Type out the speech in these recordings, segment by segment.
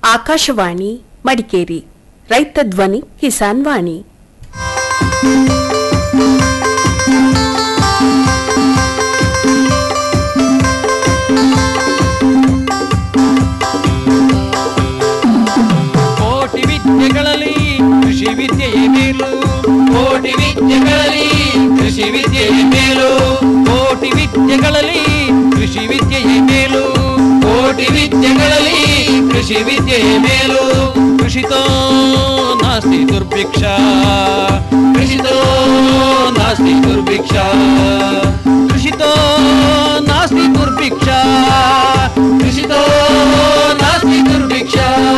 ಆಕಾಶವಾಣಿ ಮಡಿಕೇರಿ ರೈತ ಧ್ವನಿ ಕಿಸಾನ್ ವಾಣಿ ಕೋಟಿ ವಿದ್ಯೆಗಳಲ್ಲಿ ಕೃಷಿ ವಿದ್ಯೆಯೇ ಮೇಲು ಕೋಟಿ ವಿದ್ಯೆಗಳಲ್ಲಿ ಕೃಷಿ ವಿದ್ಯೆಯೇ ಮೇಲು ಕೋಟಿ ವಿದ್ಯೆಗಳಲ್ಲಿ ಕೃಷಿ ವಿದ್ಯೆಯೇ ಮೇಲು ಕೋಟಿ ವಿದ್ಯೆಗಳಲ್ಲಿ ಕೃಷಿ ವಿದ್ಯೆಯೇ ಮೇಲು ಕೃಷಿತೋ ನಾಸ್ತಿ ದುರ್ಭಿಕ್ಷ ಕೃಷಿತೋ ನಾಸ್ತಿ ದುರ್ಭಿಕ್ಷ ಕೃಷಿತೋ ನಾಸ್ತಿ ದುರ್ಭಿಕ್ಷ ಕೃಷಿತೋ ನಾಸ್ತಿ ದುರ್ಭಿಕ್ಷ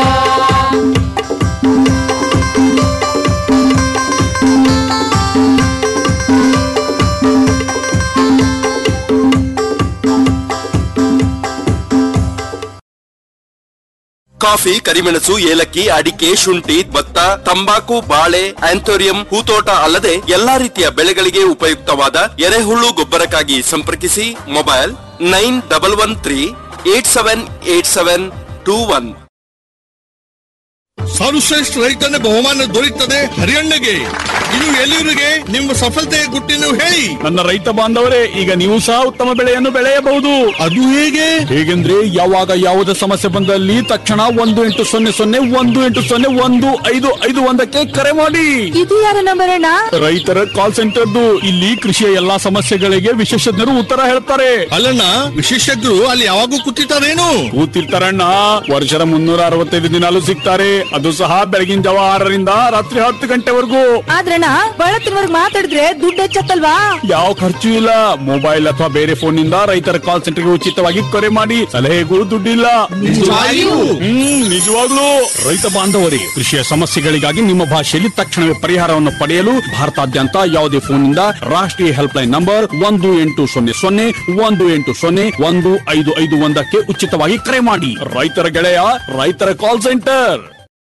ಕಾಫಿ ಕರಿಮೆಣಸು ಏಲಕ್ಕಿ ಅಡಿಕೆ ಶುಂಠಿ ಭತ್ತ ತಂಬಾಕು ಬಾಳೆ ಆಂಥೋರಿಯಂ ಹೂತೋಟ ಅಲ್ಲದೆ ಎಲ್ಲಾ ರೀತಿಯ ಬೆಳೆಗಳಿಗೆ ಉಪಯುಕ್ತವಾದ ಎರೆಹುಳು ಗೊಬ್ಬರಕ್ಕಾಗಿ ಸಂಪರ್ಕಿಸಿ mobile nine double one three eight seven eight seven two one ಸರ್ವಶ್ರೇಷ್ಠ ರೈತನ ಬಹುಮಾನ ದೊರೆಯುತ್ತದೆ ಹರಿಯಣ್ಣಗೆ ಇದು ಎಲ್ಲಿವರಿಗೆ ನಿಮ್ಮ ಸಫಲತೆಯ ಗುಟ್ಟಿನ ಹೇಳಿ ನನ್ನ ರೈತ ಬಾಂಧವರೇ ಈಗ ನೀವು ಸಹ ಉತ್ತಮ ಬೆಳೆಯನ್ನು ಬೆಳೆಯಬಹುದು ಅದು ಹೇಗೆ ಹೇಗೆಂದ್ರೆ ಯಾವಾಗ ಯಾವುದೇ ಸಮಸ್ಯೆ ಬಂದಲ್ಲಿ ತಕ್ಷಣ ಒಂದು ಎಂಟು ಸೊನ್ನೆ ಸೊನ್ನೆ ಒಂದು ಎಂಟು ಸೊನ್ನೆ ಒಂದು ಐದು ಐದು ಒಂದಕ್ಕೆ ಕರೆ ಮಾಡಿ ಇದು ಯಾರ ನಂಬರ್ ಅಣ್ಣ ರೈತರ ಕಾಲ್ ಸೆಂಟರ್ದು ಇಲ್ಲಿ ಕೃಷಿಯ ಎಲ್ಲಾ ಸಮಸ್ಯೆಗಳಿಗೆ ವಿಶೇಷಜ್ಞರು ಉತ್ತರ ಹೇಳ್ತಾರೆ ಅಲ್ಲಣ್ಣ ವಿಶೇಷಜ್ಞರು ಅಲ್ಲಿ ಯಾವಾಗೂ ಕೂತಿರ್ತಾರೇನು ಕೂತಿರ್ತಾರಣ್ಣ ವರ್ಷದ ಮುನ್ನೂರ ಅರವತ್ತೈದು ದಿನಾಲು ಸಿಗ್ತಾರೆ ಅದು ಸಹ ಬೆಳಗಿನ ಜಾವ ಆರರಿಂದ ರಾತ್ರಿ ಹತ್ತು ಗಂಟೆವರೆಗೂ ಆದ್ರಣ್ಣ ಬಳತ್ತಿನವರ್ಗ್ ಮಾತಾಡಿದ್ರೆ ದುಡ್ಡು ಹೆಚ್ಚತ್ತಲ್ವಾ ಯಾವ ಖರ್ಚು ಇಲ್ಲ ಮೊಬೈಲ್ ಅಥವಾ ಬೇರೆ ಫೋನ್ ನಿಂದ ರೈತರ ಕಾಲ್ ಸೆಂಟರ್ಗೆ ಉಚಿತವಾಗಿ ಕರೆ ಮಾಡಿ ಸಲಹೆಗಳು ದುಡ್ಡಿಲ್ಲ ನಿಜವಾಗಿಯೂ? ಹ್ಮ್ ನಿಜವಾಗ್ಲೂ ರೈತ ಬಾಂಧವರೇ ಕೃಷಿಯ ಸಮಸ್ಯೆಗಳಿಗಾಗಿ ನಿಮ್ಮ ಭಾಷೆಯಲ್ಲಿ ತಕ್ಷಣವೇ ಪರಿಹಾರವನ್ನು ಪಡೆಯಲು ಭಾರತಾದ್ಯಂತ ಯಾವುದೇ ಫೋನ್ನಿಂದ ರಾಷ್ಟ್ರೀಯ ಹೆಲ್ಪ್ ಲೈನ್ ನಂಬರ್ ಒಂದು ಎಂಟು ಸೊನ್ನೆ ಸೊನ್ನೆ ಒಂದು ಎಂಟು ಸೊನ್ನೆ ಒಂದು ಐದು ಐದು ಒಂದಕ್ಕೆ ಉಚಿತವಾಗಿ ಕರೆ ಮಾಡಿ ರೈತರ ಗೆಳೆಯ ರೈತರ ಕಾಲ್ ಸೆಂಟರ್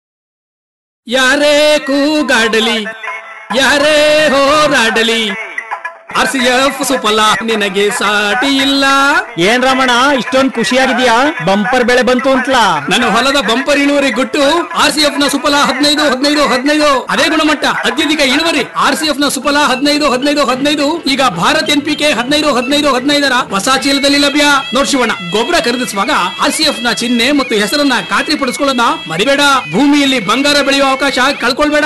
ಯಾರೇ ಕೂಗಾಡಲಿ ಯಾರೇ ಹೋರಾಡಲಿ ಆರ್ ಸಿ ಎಫ್ ಸುಫಲ ನಿನಗೆ ಸಾಟಿ ಇಲ್ಲ ಏನ್ ರಮಣ ಇಷ್ಟೊಂದ್ ಖುಷಿಯಾಗಿದ್ಯಾ ಬಂಪರ್ ಬೆಳೆ ಬಂತು ಅಂತಲಾ ನನ್ನ ಹೊಲದ ಬಂಪರ್ ಇಳುವರಿ ಗುಟ್ಟು ಆರ್ ಸಿ ಎಫ್ ನ ಸುಫಲ ಹದಿನೈದು ಹದಿನೈದು ಹದಿನೈದು ಅದೇ ಗುಣಮಟ್ಟ ಅತ್ಯಧಿಕ ಇಳುವರಿ ಆರ್ ಸಿ ಎಫ್ ನ ಸುಫಲ ಹದಿನೈದು ಹದಿನೈದು ಹದಿನೈದು ಈಗ ಭಾರತ್ ಎನ್ ಪಿ ಕೆ ಹದಿನೈದು ಹದಿನೈದು ಹದಿನೈದರ ಹೊಸ ಚೀಲದಲ್ಲಿ ಲಭ್ಯ ನೋಡ್ ಶಿವಣ್ಣ ಗೊಬ್ಬರ ಖರೀದಿಸುವಾಗ ಆರ್ ಸಿ ಎಫ್ ನ ಚಿಹ್ನೆ ಮತ್ತು ಹೆಸರನ್ನ ಖಾತ್ರಿ ಪಡಿಸ್ಕೊಳ್ಳೋದನ್ನ ಮರಿಬೇಡ ಭೂಮಿಯಲ್ಲಿ ಬಂಗಾರ ಬೆಳೆಯುವ ಅವಕಾಶ ಕಳ್ಕೊಳ್ಬೇಡ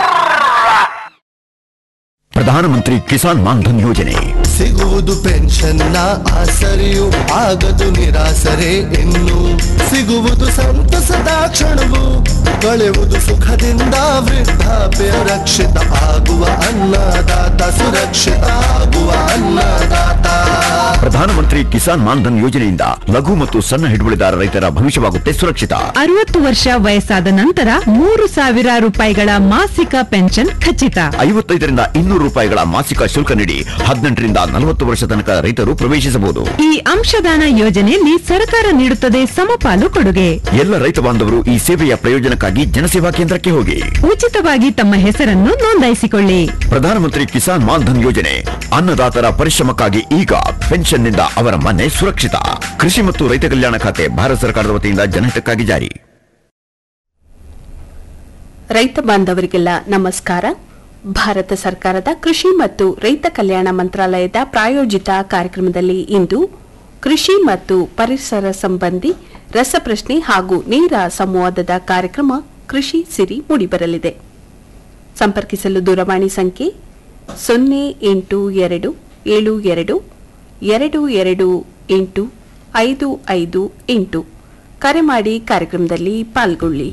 ಪ್ರಧಾನಮಂತ್ರಿ ಕಿಸಾನ್ ಮಾನ್ಧನ್ ಯೋಜನೆ ಸಿಗುವುದು ಪೆನ್ಷನ್ನ ಆಸರೆಯು ಆಗದು ನಿರಾಸರೆ ಇನ್ನು ಸಿಗುವುದು ಸಂತಸದ ಕ್ಷಣವು ಕಳೆಯುವುದು ಸುಖದಿಂದ ವೃದ್ಧಾಪ್ಯ ರಕ್ಷಿತ ಆಗುವ ಅನ್ನದಾತ ಸುರಕ್ಷಿತ ಆಗುವ ಅನ್ನದಾತ ಪ್ರಧಾನಮಂತ್ರಿ ಕಿಸಾನ್ ಮಾನ್ಧನ್ ಯೋಜನೆಯಿಂದ ಲಘು ಮತ್ತು ಸಣ್ಣ ಹಿಡುವಳಿದಾರ ರೈತರ ಭವಿಷ್ಯವಾಗುತ್ತೆ ಸುರಕ್ಷಿತ ಅರವತ್ತು ವರ್ಷ ವಯಸ್ಸಾದ ನಂತರ ಮೂರು ಸಾವಿರ ರೂಪಾಯಿಗಳ ಮಾಸಿಕ ಪೆನ್ಷನ್ ಖಚಿತ ಐವತ್ತೈದರಿಂದ ಇನ್ನೂರು ರೂಪಾಯಿಗಳ ಮಾಸಿಕ ಶುಲ್ಕ ನೀಡಿ ಹದಿನೆಂಟರಿಂದ ನಲವತ್ತು ವರ್ಷ ತನಕ ರೈತರು ಪ್ರವೇಶಿಸಬಹುದು ಈ ಅಂಶದಾನ ಯೋಜನೆಯಲ್ಲಿ ಸರ್ಕಾರ ನೀಡುತ್ತದೆ ಸಮಪಾಲು ಕೊಡುಗೆ ಎಲ್ಲ ರೈತ ಬಾಂಧವರು ಈ ಸೇವೆಯ ಪ್ರಯೋಜನಕ್ಕಾಗಿ ಜನಸೇವಾ ಕೇಂದ್ರಕ್ಕೆ ಹೋಗಿ ಉಚಿತವಾಗಿ ತಮ್ಮ ಹೆಸರನ್ನು ನೋಂದಾಯಿಸಿಕೊಳ್ಳಿ ಪ್ರಧಾನಮಂತ್ರಿ ಕಿಸಾನ್ ಮಾನ್ಧನ್ ಯೋಜನೆ ಅನ್ನದಾತರ ಪರಿಶ್ರಮಕ್ಕಾಗಿ ಈಗ ಪೆನ್ಷನ್ನಿಂದ ಅವರ ಮನೆ ಸುರಕ್ಷಿತ ಕೃಷಿ ಮತ್ತು ರೈತ ಕಲ್ಯಾಣ ಖಾತೆ ಭಾರತ ಸರ್ಕಾರದ ವತಿಯಿಂದ ಜನಹಿತಕ್ಕಾಗಿ ಜಾರಿ ರೈತ ಬಾಂಧವರಿಗೆಲ್ಲ ನಮಸ್ಕಾರ ಭಾರತ ಸರ್ಕಾರದ ಕೃಷಿ ಮತ್ತು ರೈತ ಕಲ್ಯಾಣ ಮಂತ್ರಾಲಯದ ಪ್ರಾಯೋಜಿತ ಕಾರ್ಯಕ್ರಮದಲ್ಲಿ ಇಂದು ಕೃಷಿ ಮತ್ತು ಪರಿಸರ ಸಂಬಂಧಿ ರಸಪ್ರಶ್ನೆ ಹಾಗೂ ನೇರ ಸಂವಾದದ ಕಾರ್ಯಕ್ರಮ ಕೃಷಿ ಸಿರಿ ಮೂಡಿಬರಲಿದೆ ಸಂಪರ್ಕಿಸಲು ದೂರವಾಣಿ ಸಂಖ್ಯೆ ಸೊನ್ನೆ ಎಂಟು ಎರಡು ಏಳು ಎರಡು ಎರಡು ಎರಡು ಎಂಟು ಐದು ಐದು ಎಂಟು ಕರೆ ಮಾಡಿ ಕಾರ್ಯಕ್ರಮದಲ್ಲಿ ಪಾಲ್ಗೊಳ್ಳಿ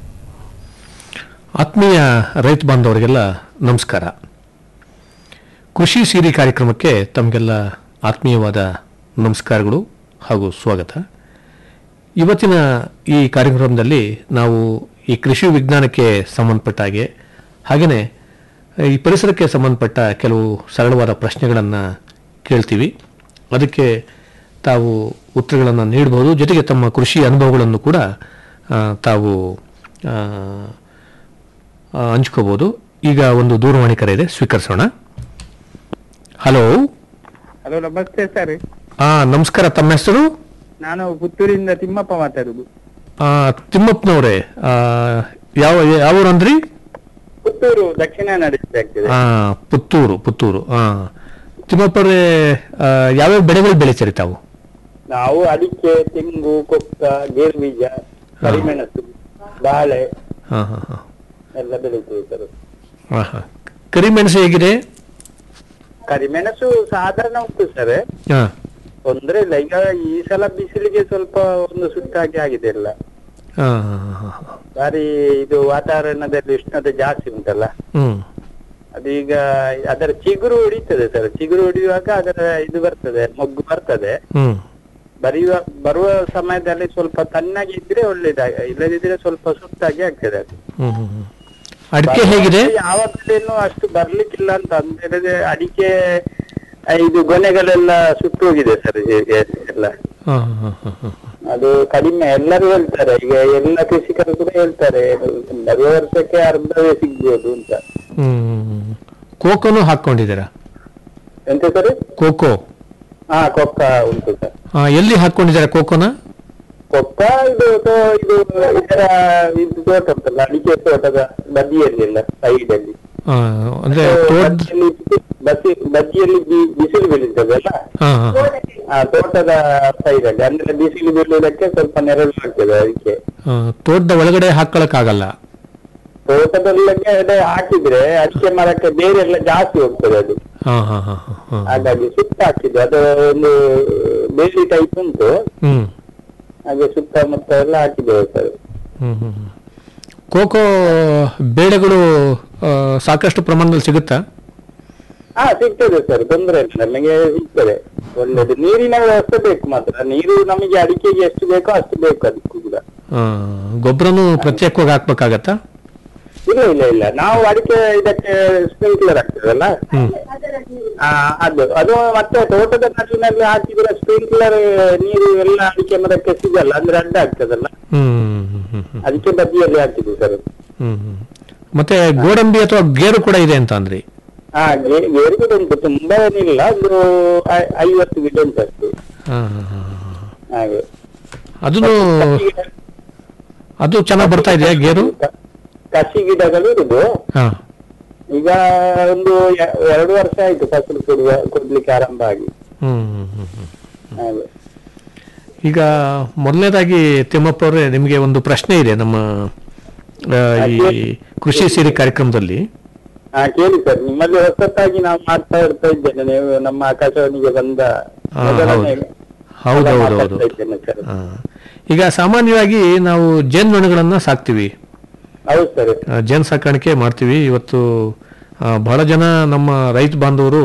ಆತ್ಮೀಯ ರೈತ ಬಾಂಧವರಿಗೆಲ್ಲ ನಮಸ್ಕಾರ ಕೃಷಿ ಸಿರಿ ಕಾರ್ಯಕ್ರಮಕ್ಕೆ ತಮಗೆಲ್ಲ ಆತ್ಮೀಯವಾದ ನಮಸ್ಕಾರಗಳು ಹಾಗೂ ಸ್ವಾಗತ ಇವತ್ತಿನ ಈ ಕಾರ್ಯಕ್ರಮದಲ್ಲಿ ನಾವು ಈ ಕೃಷಿ ವಿಜ್ಞಾನಕ್ಕೆ ಸಂಬಂಧಪಟ್ಟ ಹಾಗೆ ಹಾಗೆಯೇ ಈ ಪರಿಸರಕ್ಕೆ ಸಂಬಂಧಪಟ್ಟ ಕೆಲವು ಸರಳವಾದ ಪ್ರಶ್ನೆಗಳನ್ನು ಕೇಳ್ತೀವಿ ಅದಕ್ಕೆ ತಾವು ಉತ್ತರಗಳನ್ನು ನೀಡಬಹುದು ಜೊತೆಗೆ ತಮ್ಮ ಕೃಷಿ ಅನುಭವಗಳನ್ನು ಕೂಡ ಆ, ತಾವು ಆ, ಆ, ಹಂಚ್ಕೋಬಹುದು ಈಗ ಒಂದು ದೂರವಾಣಿ ಕರೆ ಇದೆ ಸ್ವೀಕರಿಸೋಣ ಹಲೋ ಹಲೋ ನಮಸ್ತೆ ಸರ್ ಆ ನಮಸ್ಕಾರ ತಮ್ಮ ಹೆಸರು ನಾನು ಪುತ್ತೂರಿಂದ ತಿಮ್ಮಪ್ಪ ಮಾತಾಡುದು ಆ, ತಿಮ್ಮಪ್ಪನವ್ರೆ ಆ, ಯಾವ ಯಾವ ಊರು ಅಂದ್ರಿ ಪುತ್ತೂರು ದಕ್ಷಿಣ ನಡೆಸಲಾಗ್ತದೆ ಆ, ಪುತ್ತೂರು ಪುತ್ತೂರು ಆ ತಿಮ್ಮಪ್ಪರೇ ಆ, ಯಾವ್ಯಾವ ಬೆಳೆಗಳು ಬೆಳಿತೀರಿ ತಾವು ನಾವು ಅಡಿಕೆ ತೆಂಗು ಕೊಕ್ಕ ಗೇರು ಬೀಜ ಕರಿಮೆಣಸು ಬಾಳೆ ಹಾ ಹಾ ಹಾ ಎಲ್ಲ ಬೆಳಿತೀವಿ ಸರ್ ಹಾ ಹಾ ಕರಿಮೆಣಸು ಹೇಗಿದೆ ಕರಿಮೆಣಸು ಸಾಧಾರಣ ಉಂಟು ಸರ್ ಹಾ ತೊಂದ್ರೆ ಇಲ್ಲ ಈಗ ಈ ಸಲ ಬಿಸಿಲಿಗೆ ಸ್ವಲ್ಪ ಒಂದು ಸುಟ್ಟಾಗಿ ಆಗಿದೆ ಎಲ್ಲ ಹಾ ಹಾ ಹಾ ಹಾ ಬಾರಿ ಇದು ವಾತಾವರಣದಲ್ಲಿ ಉಷ್ಣತೆ ಜಾಸ್ತಿ ಉಂಟಲ್ಲ ಹ್ಮ್ ಅದು ಈಗ ಅದರ ಚಿಗುರು ಹೊಡಿತದೆ ಸರ್ ಚಿಗುರು ಹೊಡಿಯುವಾಗ ಅದರ ಇದು ಬರ್ತದೆ ಮೊಗ್ಗು ಬರ್ತದೆ ಹ್ಮ್ ಬರೆಯುವ ಬರುವ ಸಮಯದಲ್ಲಿ ಸ್ವಲ್ಪ ತಣ್ಣಗೆ ಇದ್ರೆ ಒಳ್ಳೇದಾಗ ಇಲ್ಲದಿದ್ರೆ ಸ್ವಲ್ಪ ಸುಟ್ಟಾಗಿ ಆಗ್ತದೆ ಅದು ಹ್ಮ್ ಹ್ಮ್ ಹ್ಮ್. ಅಡಿಕೆ ಹೇಗಿದೆ ಯಾವ ಬೆಳೆನೂ ಅಷ್ಟು ಬರ್ಲಿಕ್ಕಿಲ್ಲ ಅಂತ ಅಂದ್ರೆ ಅಡಿಕೆ ಆ, ಇದು ಗೊನೆಗಳೆಲ್ಲ ಸುಟ್ಟು ಹೋಗಿದೆ ಸರ್ ಹೀಗೆ ಎಲ್ಲ ಹಾ ಹಾ ಹಾ ಹಾ ಅದು ಕಡಿಮೆ ಎಲ್ಲರೂ ಹೇಳ್ತಾರೆ ಈಗ ಎಲ್ಲ ಕೃಷಿಕರು ಕೂಡ ಹೇಳ್ತಾರೆ ಬರುವ ವರ್ಷಕ್ಕೆ ಅರ್ಧವೇ ಸಿಗ್ಬೋದು ಅಂತ ಹ್ಮ್ ಹ್ಮ್, ಹ್ಮ್. ಕೋಕೋನು ಹಾಕೊಂಡಿದ್ದೀರಾ ಎಂತ ಸರ್ ಕೋಕೋ ಹಾ ಕೊಕ್ಕ ಉಂಟು ಸರ್ ಆ, ಎಲ್ಲಿ ಹಾಕೊಂಡಿದ್ದೀರಾ ಕೋಕೋನ ಕೊಕ್ಕ ಇದು ತೋ- ಇದು ಇದರ ಇದು ತೋಟ ಉಂಟಲ್ಲ ಅಡಿಕೆ ತೋಟದ ಬದಿಯಲ್ಲಿ ಎಲ್ಲ ಸೈಡ್ ಅಲ್ಲಿ ಆ, ಅಂದ್ರೆ ಅದು ತೋಟ ಬದಿಯಲ್ಲಿ ಬಸಿ ಬದಿಯಲ್ಲಿ ಬಿ- ಬಿಸಿಲು ಬೀಳ್ತದಲ್ಲ ಹಾ ಹಾ ಹಾ. ಆ ತೋಟದ ಸೈಡ್ ಅಲ್ಲಿ ಅಂದ್ರೆ ಬಿಸಿಲು ಬೀಳುವುದಕ್ಕೆ ಸ್ವಲ್ಪ ನೆರಳು ಆಗ್ತದೆ ಅದಕ್ಕೆ ಆ, ತೋಟದ ಒಳಗಡೆ ಹಾಕೊಳಕ್ ಆಗಲ್ಲ ತೋಟದೊಳಗೆ ಹಾಕಿದ್ರೆ ಅಡಿಕೆ ಮರಕ್ಕೆ ಬೇರೆ ಎಲ್ಲ ಜಾಸ್ತಿ ಹೋಗ್ತದೆ ಅದು ಹಾ ಹಾ ಹಾ ಹಾ, ಹಾ ಹಾಗಾಗಿ ಸುತ್ತ ಹಾಕಿದ್ದು ಅದು ಒಂದು ಬೇಲಿ ಟೈಪ್ ಉಂಟು ಹ್ಮ್ ಹಾಗೆ ಸುತ್ತಮುತ್ತ ಎಲ್ಲ ಹಾಕಿದ್ದೇವೆ ಸರ್ ಹ್ಮ್ ಹ್ಮ್ ಹ್ಮ್. ಕೋಕೋ ಬೇಳೆಗಳು ಆ, ಸಾಕಷ್ಟು ಪ್ರಮಾಣದಲ್ಲಿ ಸಿಗುತ್ತಾ ಹಾ ಸಿಗ್ತದೆ ಸರ್ ತೊಂದ್ರೆ ಇಲ್ಲ ನಮಗೆ ಸಿಗ್ತದೆ ಒಳ್ಳೇದು ನೀರಿನ ವ್ಯವಸ್ಥೆ ಬೇಕು ಮಾತ್ರ ನೀರು ನಮಗೆ ಅಡಿಕೆಗೆ ಎಷ್ಟು ಬೇಕೋ ಅಷ್ಟು ಬೇಕು ಅದಕ್ಕೂ ಕೂಡ ಆ, ಗೊಬ್ಬರನು ಪ್ರತ್ಯೇಕವಾಗಿ ಹಾಕ್ಬೇಕಾಗತ್ತಾ ಇಲ್ಲ ಇಲ್ಲ ಇಲ್ಲ ನಾವು ಅಡಿಕೆ ಇದಕ್ಕೆ ಸ್ಪ್ರಿಂಕ್ಲರ್ ಆಗ್ತದಲ್ಲ ಹ್ಮ್ ಆ, ಅದು ಅದು ಮತ್ತೆ ತೋಟದ ನಡುವಿನಲ್ಲಿ ಹಾಕಿದ್ರೆ ಸ್ಪ್ರಿಂಕ್ಲರ್ ನೀರು ಎಲ್ಲ ಅಡಿಕೆ ಮರಕ್ಕೆ ಸಿಗಲ್ಲ ಅಂದ್ರೆ ಅಡ್ಡ ಆಗ್ತದಲ್ಲ ಹ್ಮ್ ಹ್ಮ್ ಹ್ಮ್ ಹ್ಮ್ ಅದಕ್ಕೆ ಬದಿಯಲ್ಲಿ ಹಾಕಿದ್ವಿ ಸರ್ ಹ್ಮ್ ಹ್ಮ್. ಮತ್ತೆ ಗೋಡಂಬಿ ಅಥವಾ ಗೇರು ಕೂಡ ಇದೆ ಅಂತ ಅಂದ್ರಿ ಹಾ ಗೇ- ಗೇರು ಗಿಡ ಉಂಟು ತುಂಬಾ ಏನಿಲ್ಲ ಒಂದು ಐ- ಐವತ್ತು ಗಿಡ ಉಂಟು ಅಷ್ಟು ಹಾ, ಹಾ, ಹಾ, ಹಾ. ಹಾಗೆ ಅದನ್ನು ಅದು ಚೆನ್ನಾಗಿ ಬರ್ತಾ ಇದೆಯಾ ಗೇರು ಕಸಿ ಗಿಡಗಳು ಇರುದು ಹಾ ಈಗ ಒಂದು ಎ- ಎರಡು ವರ್ಷ ಆಯ್ತು ಫಸಲು ಕೊಡುವ ಕೊಡ್ಲಿಕ್ಕೆ ಆರಂಭ ಆಗಿ ಹ್ಮ್ ಹ್ಮ್, ಹ್ಮ್, ಹ್ಮ್. ಹಾಗೆ ಈಗ ಮೊದಲನೇದಾಗಿ ತಿಮ್ಮಪ್ಪ ಅವರೇ ನಿಮಗೆ ಒಂದು ಪ್ರಶ್ನೆ ಇದೆ ನಮ್ಮ ಆ, ಈ ಕೃಷಿ ಸಿರಿ ಕಾರ್ಯಕ್ರಮದಲ್ಲಿ ಹಾ ಕೇಳಿ ಸರ್ ನಿಮ್ಮಲ್ಲಿ ಹೊಸತಾಗಿ ನಾವು ಮಾಡ್ತಾ ಇರ್ತಾ ಇದ್ದೇನೆ ನೀವು ನಮ್ಮ ಆಕಾಶವಾಣಿಗೆ ಬಂದ ಹಾ, ಮೊದಲನೇ ಹೌದು ಸಲ ಹೌದು ಹೌದು ಮಾತಾಡ್ತಾ ಇದ್ದೇನೆ ಸರ್ ಹಾ. ಈಗ ಸಾಮಾನ್ಯವಾಗಿ ನಾವು ಜೇನುನೊಣಗಳನ್ನ ಸಾಕ್ತಿವಿ ಹೌದು ಸರ್ ಆ, ಜೇನು ಸಾಕಾಣಿಕೆ ಮಾಡ್ತೀವಿ ಇವತ್ತು ಆ, ಬಹಳ ಜನ ನಮ್ಮ ರೈತ ಬಾಂಧವರು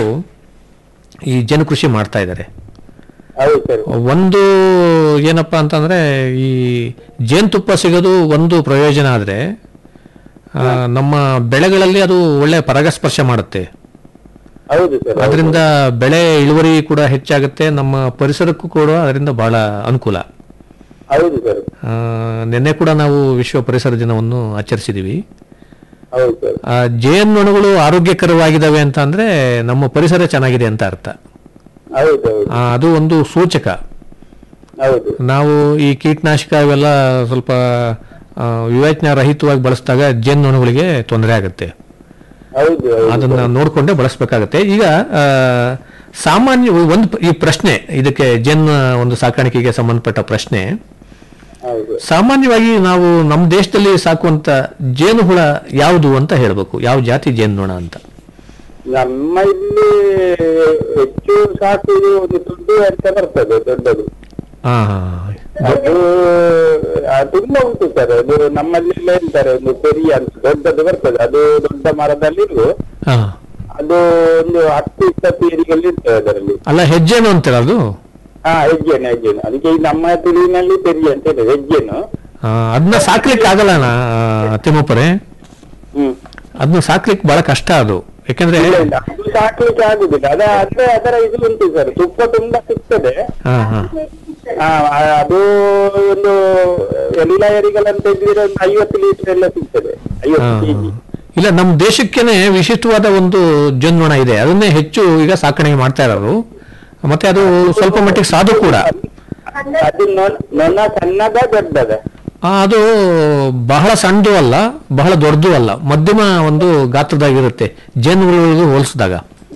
ಈ ಜೇನು ಕೃಷಿ ಮಾಡ್ತಾ ಇದ್ದಾರೆ ಹೌದು ಸರ್ ಒಂದು ಏನಪ್ಪಾ ಅಂತಂದ್ರೆ ಈ ಜೇನುತುಪ್ಪ ಸಿಗೋದು ಒಂದು ಪ್ರಯೋಜನ ಆದ್ರೆ ಆ, ನಮ್ಮ ಬೆಳೆಗಳಲ್ಲಿ ಅದು ಒಳ್ಳೆ ಪರಾಗಸ್ಪರ್ಶ ಮಾಡುತ್ತೆ ಹೌದು ಸರ್ ಹೌದು. ಅದರಿಂದ ಬೆಳೆ ಇಳುವರಿ ಕೂಡ ಹೆಚ್ಚಾಗುತ್ತೆ ನಮ್ಮ ಪರಿಸರಕ್ಕೂ ಕೂಡ ಅದರಿಂದ ಬಹಳ ಅನುಕೂಲ ಹೌದು ಸರ್ ಆ, ನಿನ್ನೆ ಕೂಡ ನಾವು ವಿಶ್ವ ಪರಿಸರ ದಿನವನ್ನು ಆಚರಿಸಿದೀವಿ ಹೌದು ಸರ್ ಆ, ಜೇನ್ನೊಣಗಳು ಆರೋಗ್ಯಕರವಾಗಿದ್ದಾವೆ ಅಂತ ಅಂದ್ರೆ ನಮ್ಮ ಪರಿಸರ ಚೆನ್ನಾಗಿದೆ ಅಂತ ಅರ್ಥ ಹೌದು ಹೌದು ಆ, ಅದು ಒಂದು ಸೂಚಕ ಹೌದು ನಾವು ಈ ಕೀಟನಾಶಕ ಇವೆಲ್ಲ ಸ್ವಲ್ಪ ಆ, ವಿವೇಚನಾ ರಹಿತವಾಗಿ ಬಳಸಿದಾಗ ಜೇನ್ನೊಣಗಳಿಗೆ ತೊಂದರೆ ಆಗುತ್ತೆ ಹೌದು ಹೌದು ಅದನ್ನ ನೋಡ್ಕೊಂಡೇ ಬಳಸಬೇಕಾಗತ್ತೆ ಈಗ ಆ, ಸಾಮಾನ್ಯ ಒಂದು ಪ- ಈ ಪ್ರಶ್ನೆ ಇದಕ್ಕೆ ಜೇನ್ ಒಂದು ಸಾಕಾಣಿಕೆಗೆ ಸಂಬಂಧಪಟ್ಟ ಪ್ರಶ್ನೆ ಹೌದು ಸಾಮಾನ್ಯವಾಗಿ ನಾವು ನಮ್ಮ ದೇಶದಲ್ಲಿ ಸಾಕುವಂತ ಜೇನುಹುಳ ಯಾವುದು ಅಂತ ಹೇಳ್ಬೇಕು ಯಾವ ಜಾತಿ ಜೇನುನೊಣ ಅಂತ ನಮ್ಮ ಇಲ್ಲಿ ಹೆಚ್ಚು ಸಾಕುವುದು ಒಂದು ತುಂಡು ಅಂತ ಬರ್ತದೆ ದೊಡ್ಡದು ಹಾ ಅದು ಆ, ತುಂಬಾ ಉಂಟು ಸರ್ ಅದು ನಮ್ಮಲ್ಲಿ ಎಲ್ಲ ಹೇಳ್ತಾರೆ ಒಂದು ಪೆರಿಯ ಅಂತ ದೊಡ್ಡದು ಬರ್ತದೆ ಅದು ದೊಡ್ಡ ಮರದಲ್ಲಿರು ಹಾ ಅದು ಒಂದು ಹತ್ತು ಇಪ್ಪತ್ತು ಏರಿಗೆಲ್ಲಿ ಇರ್ತದೆ ಅದರಲ್ಲಿ ಅಲ್ಲ ಹೆಜ್ಜೆನು ಅಂತೀರ ಅದು ಹಾ ಹೆಜ್ಜೆನು ಹೆಜ್ಜೆನು ಅದಕ್ಕೆ ಈ ನಮ್ಮ ತುಳುವಿನಲ್ಲಿ ಪೆರಿ ಅಂತ ಇದೆ ಹೆಜ್ಜೆನು ಆ, ಅದನ್ನ ಸಾಕ್ಲಿಕ್ಕೆ ಆಗಲ್ಲ ನಾ ತಿಮ್ಮಪ್ಪರೇ ಹ್ಮ್ ಅದನ್ನ ಸಾಕ್ಲಿಕ್ಕೆ ಬಹಳ ಕಷ್ಟ ಅದು ಯಾಕಂದ್ರೆ ಇಲ್ಲ ಇಲ್ಲ ಅದು ಸಾಕ್ಲಿಕ್ಕೆ ಆಗುದಿಲ್ಲ ಅದ ಅಂದ್ರೆ ಅದರ ಇದು ಉಂಟು ಸರ್ ತುಪ್ಪ ತುಂಬಾ ಸಿಗ್ತದೆ ಹಾ ಹಾ ಆ, ಆ, ಅದು ಒಂದು ಎಲ್ಲ ಏರಿಗಳಂತ ಇದ್ರೆ ಒಂದು ಐವತ್ತು ಲೀಟರ್ ಎಲ್ಲ ಸಿಗ್ತದೆ ಹಾ, ಐವತ್ತು ಕೆಜಿ ಇಲ್ಲ ನಮ್ಮ ದೇಶಕ್ಕೇನೆ ವಿಶಿಷ್ಟವಾದ ಒಂದು ಜೇನುನೊಣ ಇದೆ ಅದನ್ನೇ ಹೆಚ್ಚು ಈಗ ಸಾಕಣೆ ಮಾಡ್ತಾ ಇರೋರು ಮತ್ತೆ ಅದು ಸ್ವಲ್ಪ ಮಟ್ಟಿಗೆ ಸಾಧು ಕೂಡ ಅದು ನೊಣ ನೊಣ ಸಣ್ಣದ ದೊಡ್ಡದ ಆ, ಅದು ಬಹಳ ಸಣ್ಣದು ಅಲ್ಲ ಬಹಳ ದೊಡ್ಡದು ಅಲ್ಲ ಮಧ್ಯಮ ಒಂದು ಗಾತ್ರದಾಗಿರುತ್ತೆ ಜೇನುಹುಳುಗಳಿಗೆ ಹೋಲಿಸಿದಾಗ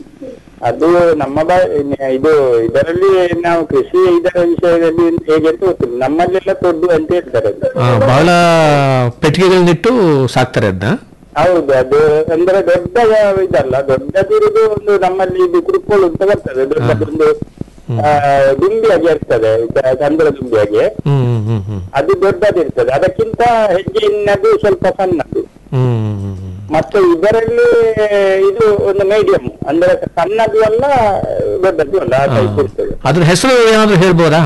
ಅದು ನಮ್ಮ ಬಾ ಇದು ಇದರಲ್ಲಿ ನಾವು ಕೃಷಿ ಇದರ ವಿಷಯದಲ್ಲಿ ಹೇಗೆ ಅಂತ ಗೊತ್ತಿಲ್ಲ ನಮ್ಮಲ್ಲೆಲ್ಲ ಕೊಡ್ದು ಅಂತ ಹೇಳ್ತಾರೆ ಅದು. ಆ, ಬಹಳ ಪೆಟ್ಟಿಗೆಗಳನ್ನಿಟ್ಟು ಸಾಕ್ತಾರೆ ಅದನ್ನ ಹೌದು ಅದು ಅಂದ್ರೆ ದೊಡ್ಡ ಇದಲ್ಲ ದೊಡ್ಡದಿರುದು ಒಂದು ನಮ್ಮಲ್ಲಿ ಇದು ಕುರುಕೋಳು ಅಂತ ಬರ್ತದೆ ದೊಡ್ಡದೊಂದು ಆ, ದುಂಬಿಯಾಗಿ ಇರ್ತದೆ ಇದ- ಚಂದ್ರ ದುಂಬಿಯಾಗಿ ಹ್ಮ್ ಹ್ಮ್ ಹ್ಮ್ ಹ್ಮ್ ಅದು ದೊಡ್ಡದಿರ್ತದೆ ಅದಕ್ಕಿಂತ ಹೆಜ್ಜೆಯಿನದು ಸ್ವಲ್ಪ ಸಣ್ಣದು ಹ್ಮ್ ಮತ್ತೆ ಇದರಲ್ಲಿ ಇದು ಒಂದು ಮೀಡಿಯಂ ಅಂದ್ರೆ ಸಣ್ಣದು ಅಲ್ಲ ದೊಡ್ಡದು ಅಲ್ಲ ಆ type ಇರ್ತದೆ ಅದ್ರ ಹೆಸರು ಏನಾದ್ರು ಹೇಳ್ಬೋದಾ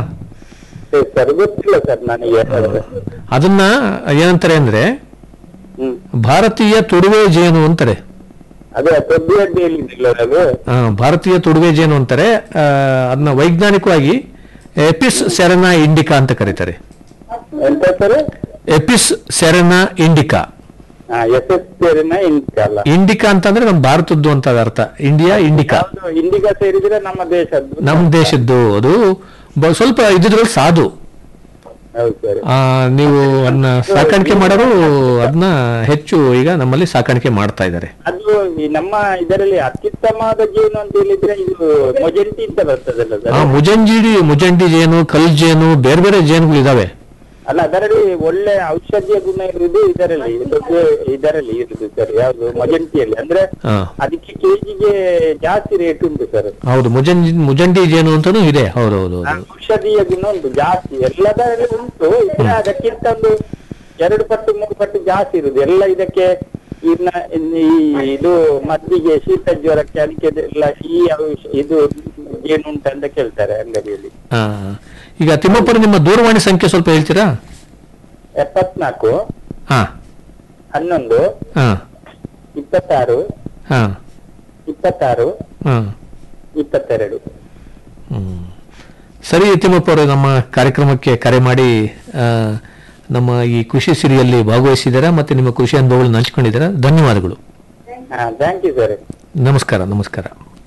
ಸರ್ ಗೊತ್ತಿಲ್ಲ ಸರ್ ನನಗೆ ಅದನ್ನ ಏನಂತಾರೆ ಅಂದ್ರೆ ಹ್ಮ್ ಭಾರತೀಯ ತುಡುವೆ ಜೇನು ಅಂತಾರೆ ಅದೇ ತೊಬ್ಬಿ ಅಡ್ಡಿ ಹೇಳಿದ್ದಿಲ್ಲ ಅದು ಆ, ಭಾರತೀಯ ತುಡುವೆ ಜೇನು ಅಂತಾರೆ ಆ, ಅದನ್ನ ವೈಜ್ಞಾನಿಕವಾಗಿ ಎಪಿಸ್ ಸೆರೆನಾ ಇಂಡಿಕಾ ಅಂತ ಕರೀತಾರೆ ಎಂತ ಸರ್ ಎಪಿಸ್ ಸೆರೆನಾ ಇಂಡಿಕಾ ಎಸ್ ಎಸ್ ಸೇರಿನ ಇಂಡಿಕಾ ಅಲ್ಲ ಇಂಡಿಕಾ ಅಂತಂದ್ರೆ ನಮ್ಮ ಭಾರತದ್ದು ಅಂತ ಅರ್ಥ ಇಂಡಿಯಾ ಇಂಡಿಕಾ ಯಾವ್ದು ಇಂಡಿಕಾ ಸೇರಿದ್ರೆ ನಮ್ಮ ದೇಶದ್ದು ನಮ್ಮ ದೇಶದ್ದು ಅದು ಬ- ಸ್ವಲ್ಪ ಇದ್ರಲ್ಲಿ ಸಾಧು ಹೌದು ಸರ್ ಆ, ನೀವು ಅದನ್ನ ಸಾಕಾಣಿಕೆ ಮಾಡೋರು ಅದನ್ನ ಹೆಚ್ಚು ಈಗ ನಮ್ಮಲ್ಲಿ ಸಾಕಾಣಿಕೆ ಮಾಡ್ತಾ ಇದ್ದಾರೆ ಅದು ಈ ನಮ್ಮ ಇದರಲ್ಲಿ ಅತ್ಯುತ್ತಮವಾದ ಜೇನು ಅಂತ ಹೇಳಿದ್ರೆ ಇದು ಮೊಜೆಂಟಿ ಅಂತ ಬರ್ತದಲ್ಲ ಆ ಸರ್ ಮುಜಂಜಿಡಿ ಮುಜಂಡಿ ಜೇನು ಕಲ್ ಜೇನು ಬೇರೆ ಬೇರೆ ಜೇನುಗಳು ಇದಾವೆ ಅಲ್ಲ ಅದರಲ್ಲಿ ಒಳ್ಳೆ ಔಷಧೀಯ ಗುಣ ಇರುವುದು ಇದರಲ್ಲಿ ದೊಡ್ಡ ಇದರಲ್ಲಿ ಇರುದು ಸರ್ ಯಾವ್ದು ಮೊಜೆಂಟಿಯಲ್ಲಿ ಅಂದ್ರೆ ಹಾ ಅದಕ್ಕೆ ಕೆಜಿಗೆ ಜಾಸ್ತಿ ರೇಟ್ ಉಂಟು ಸರ್ ಹೌದು ಮುಜಂಜಿ ಮುಜಂಡಿ ಜೇನು ಅಂತಾನೂ ಇದೆ ಹೌದು ಹೌದು ಹೌದು ಔಷಧೀಯ ಗುಣ ಉಂಟು ಜಾಸ್ತಿ ಎಲ್ಲದರಲ್ಲಿ ಉಂಟು ಇದ್ರೆ ಅದಕ್ಕಿಂತ ಒಂದು ಎರಡು ಪಟ್ಟು ಮೂರು ಪಟ್ಟು ಜಾಸ್ತಿ ಇರುದು ಎಲ್ಲ ಇದಕ್ಕೆ ಇನ್ನ ಈ ಇದು ಮದ್ದಿಗೆ ಶೀತ ಜ್ವರಕ್ಕೆ ಅದಕ್ಕೆ ಎಲ್ಲ ಈ ಔಷ- ಇದು ಜೇನುಂಟು ಅಂತ ಕೇಳ್ತಾರೆ ಅಂಗಡಿಯಲ್ಲಿ ಆ, ಈಗ ತಿಮ್ಮಪ್ಪನ ನಿಮ್ಮ ದೂರವಾಣಿ ಸಂಖ್ಯೆ ಸ್ವಲ್ಪ ಹೇಳ್ತೀರಾ ಎಪ್ಪತ್ನಾಲ್ಕು ಹಾ ಹನ್ನೊಂದು ಹಾ ಇಪ್ಪತ್ತಾರು ಹಾ ಇಪ್ಪತ್ತಾರು ಹಾ ಇಪ್ಪತ್ತೆರಡು ಹ್ಮ್. ಸರಿ ತಿಮ್ಮಪ್ಪ ಅವರು ನಮ್ಮ ಕಾರ್ಯಕ್ರಮಕ್ಕೆ ಕರೆ ಮಾಡಿ ಆ, ನಮ್ಮ ಈ ಕೃಷಿ ಸಿರಿಯಲ್ಲಿ ಭಾಗವಹಿಸಿದ್ದೀರಾ ಮತ್ತೆ ನಿಮ್ಮ ಕೃಷಿ ಅನುಭವಗಳನ್ನು ಹಂಚ್ಕೊಂಡಿದ್ದೀರಾ ಧನ್ಯವಾದಗಳು ಹಾ ಥ್ಯಾಂಕ್ ಯು ಸರ್ ನಮಸ್ಕಾರ ನಮಸ್ಕಾರ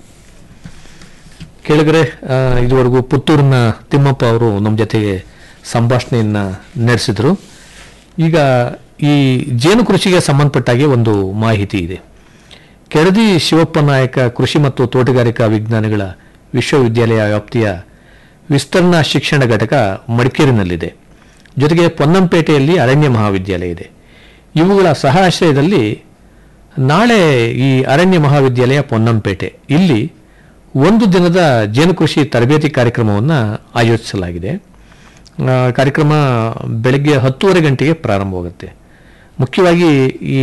ಕೇಳಿದ್ರೆ ಆ, ಇದುವರೆಗೂ ಪುತ್ತೂರಿನ ತಿಮ್ಮಪ್ಪ ಅವರು ನಮ್ಮ ಜೊತೆಗೆ ಸಂಭಾಷಣೆಯನ್ನ ನಡೆಸಿದ್ರು ಈಗ ಈ ಜೇನು ಕೃಷಿಗೆ ಸಂಬಂಧಪಟ್ಟಾಗೆ ಒಂದು ಮಾಹಿತಿ ಇದೆ ಕೆಳದಿ ಶಿವಪ್ಪ ನಾಯಕ ಕೃಷಿ ಮತ್ತು ತೋಟಗಾರಿಕಾ ವಿಜ್ಞಾನಗಳ ವಿಶ್ವವಿದ್ಯಾಲಯ ವ್ಯಾಪ್ತಿಯ ವಿಸ್ತರಣಾ ಶಿಕ್ಷಣ ಘಟಕ ಮಡಿಕೇರಿನಲ್ಲಿದೆ ಜೊತೆಗೆ ಪೊನ್ನಂಪೇಟೆಯಲ್ಲಿ ಅರಣ್ಯ ಮಹಾವಿದ್ಯಾಲಯ ಇದೆ ಇವುಗಳ ಸಹ ಆಶ್ರಯದಲ್ಲಿ ನಾಳೆ ಈ ಅರಣ್ಯ ಮಹಾವಿದ್ಯಾಲಯ ಪೊನ್ನಂಪೇಟೆ ಇಲ್ಲಿ ಒಂದು ದಿನದ ಜೇನು ಕೃಷಿ ತರಬೇತಿ ಕಾರ್ಯಕ್ರಮವನ್ನು ಆಯೋಜಿಸಲಾಗಿದೆ ಆ, ಕಾರ್ಯಕ್ರಮ ಬೆಳಗ್ಗೆ ಹತ್ತೂವರೆ ಗಂಟೆಗೆ ಪ್ರಾರಂಭವಾಗುತ್ತೆ ಮುಖ್ಯವಾಗಿ ಈ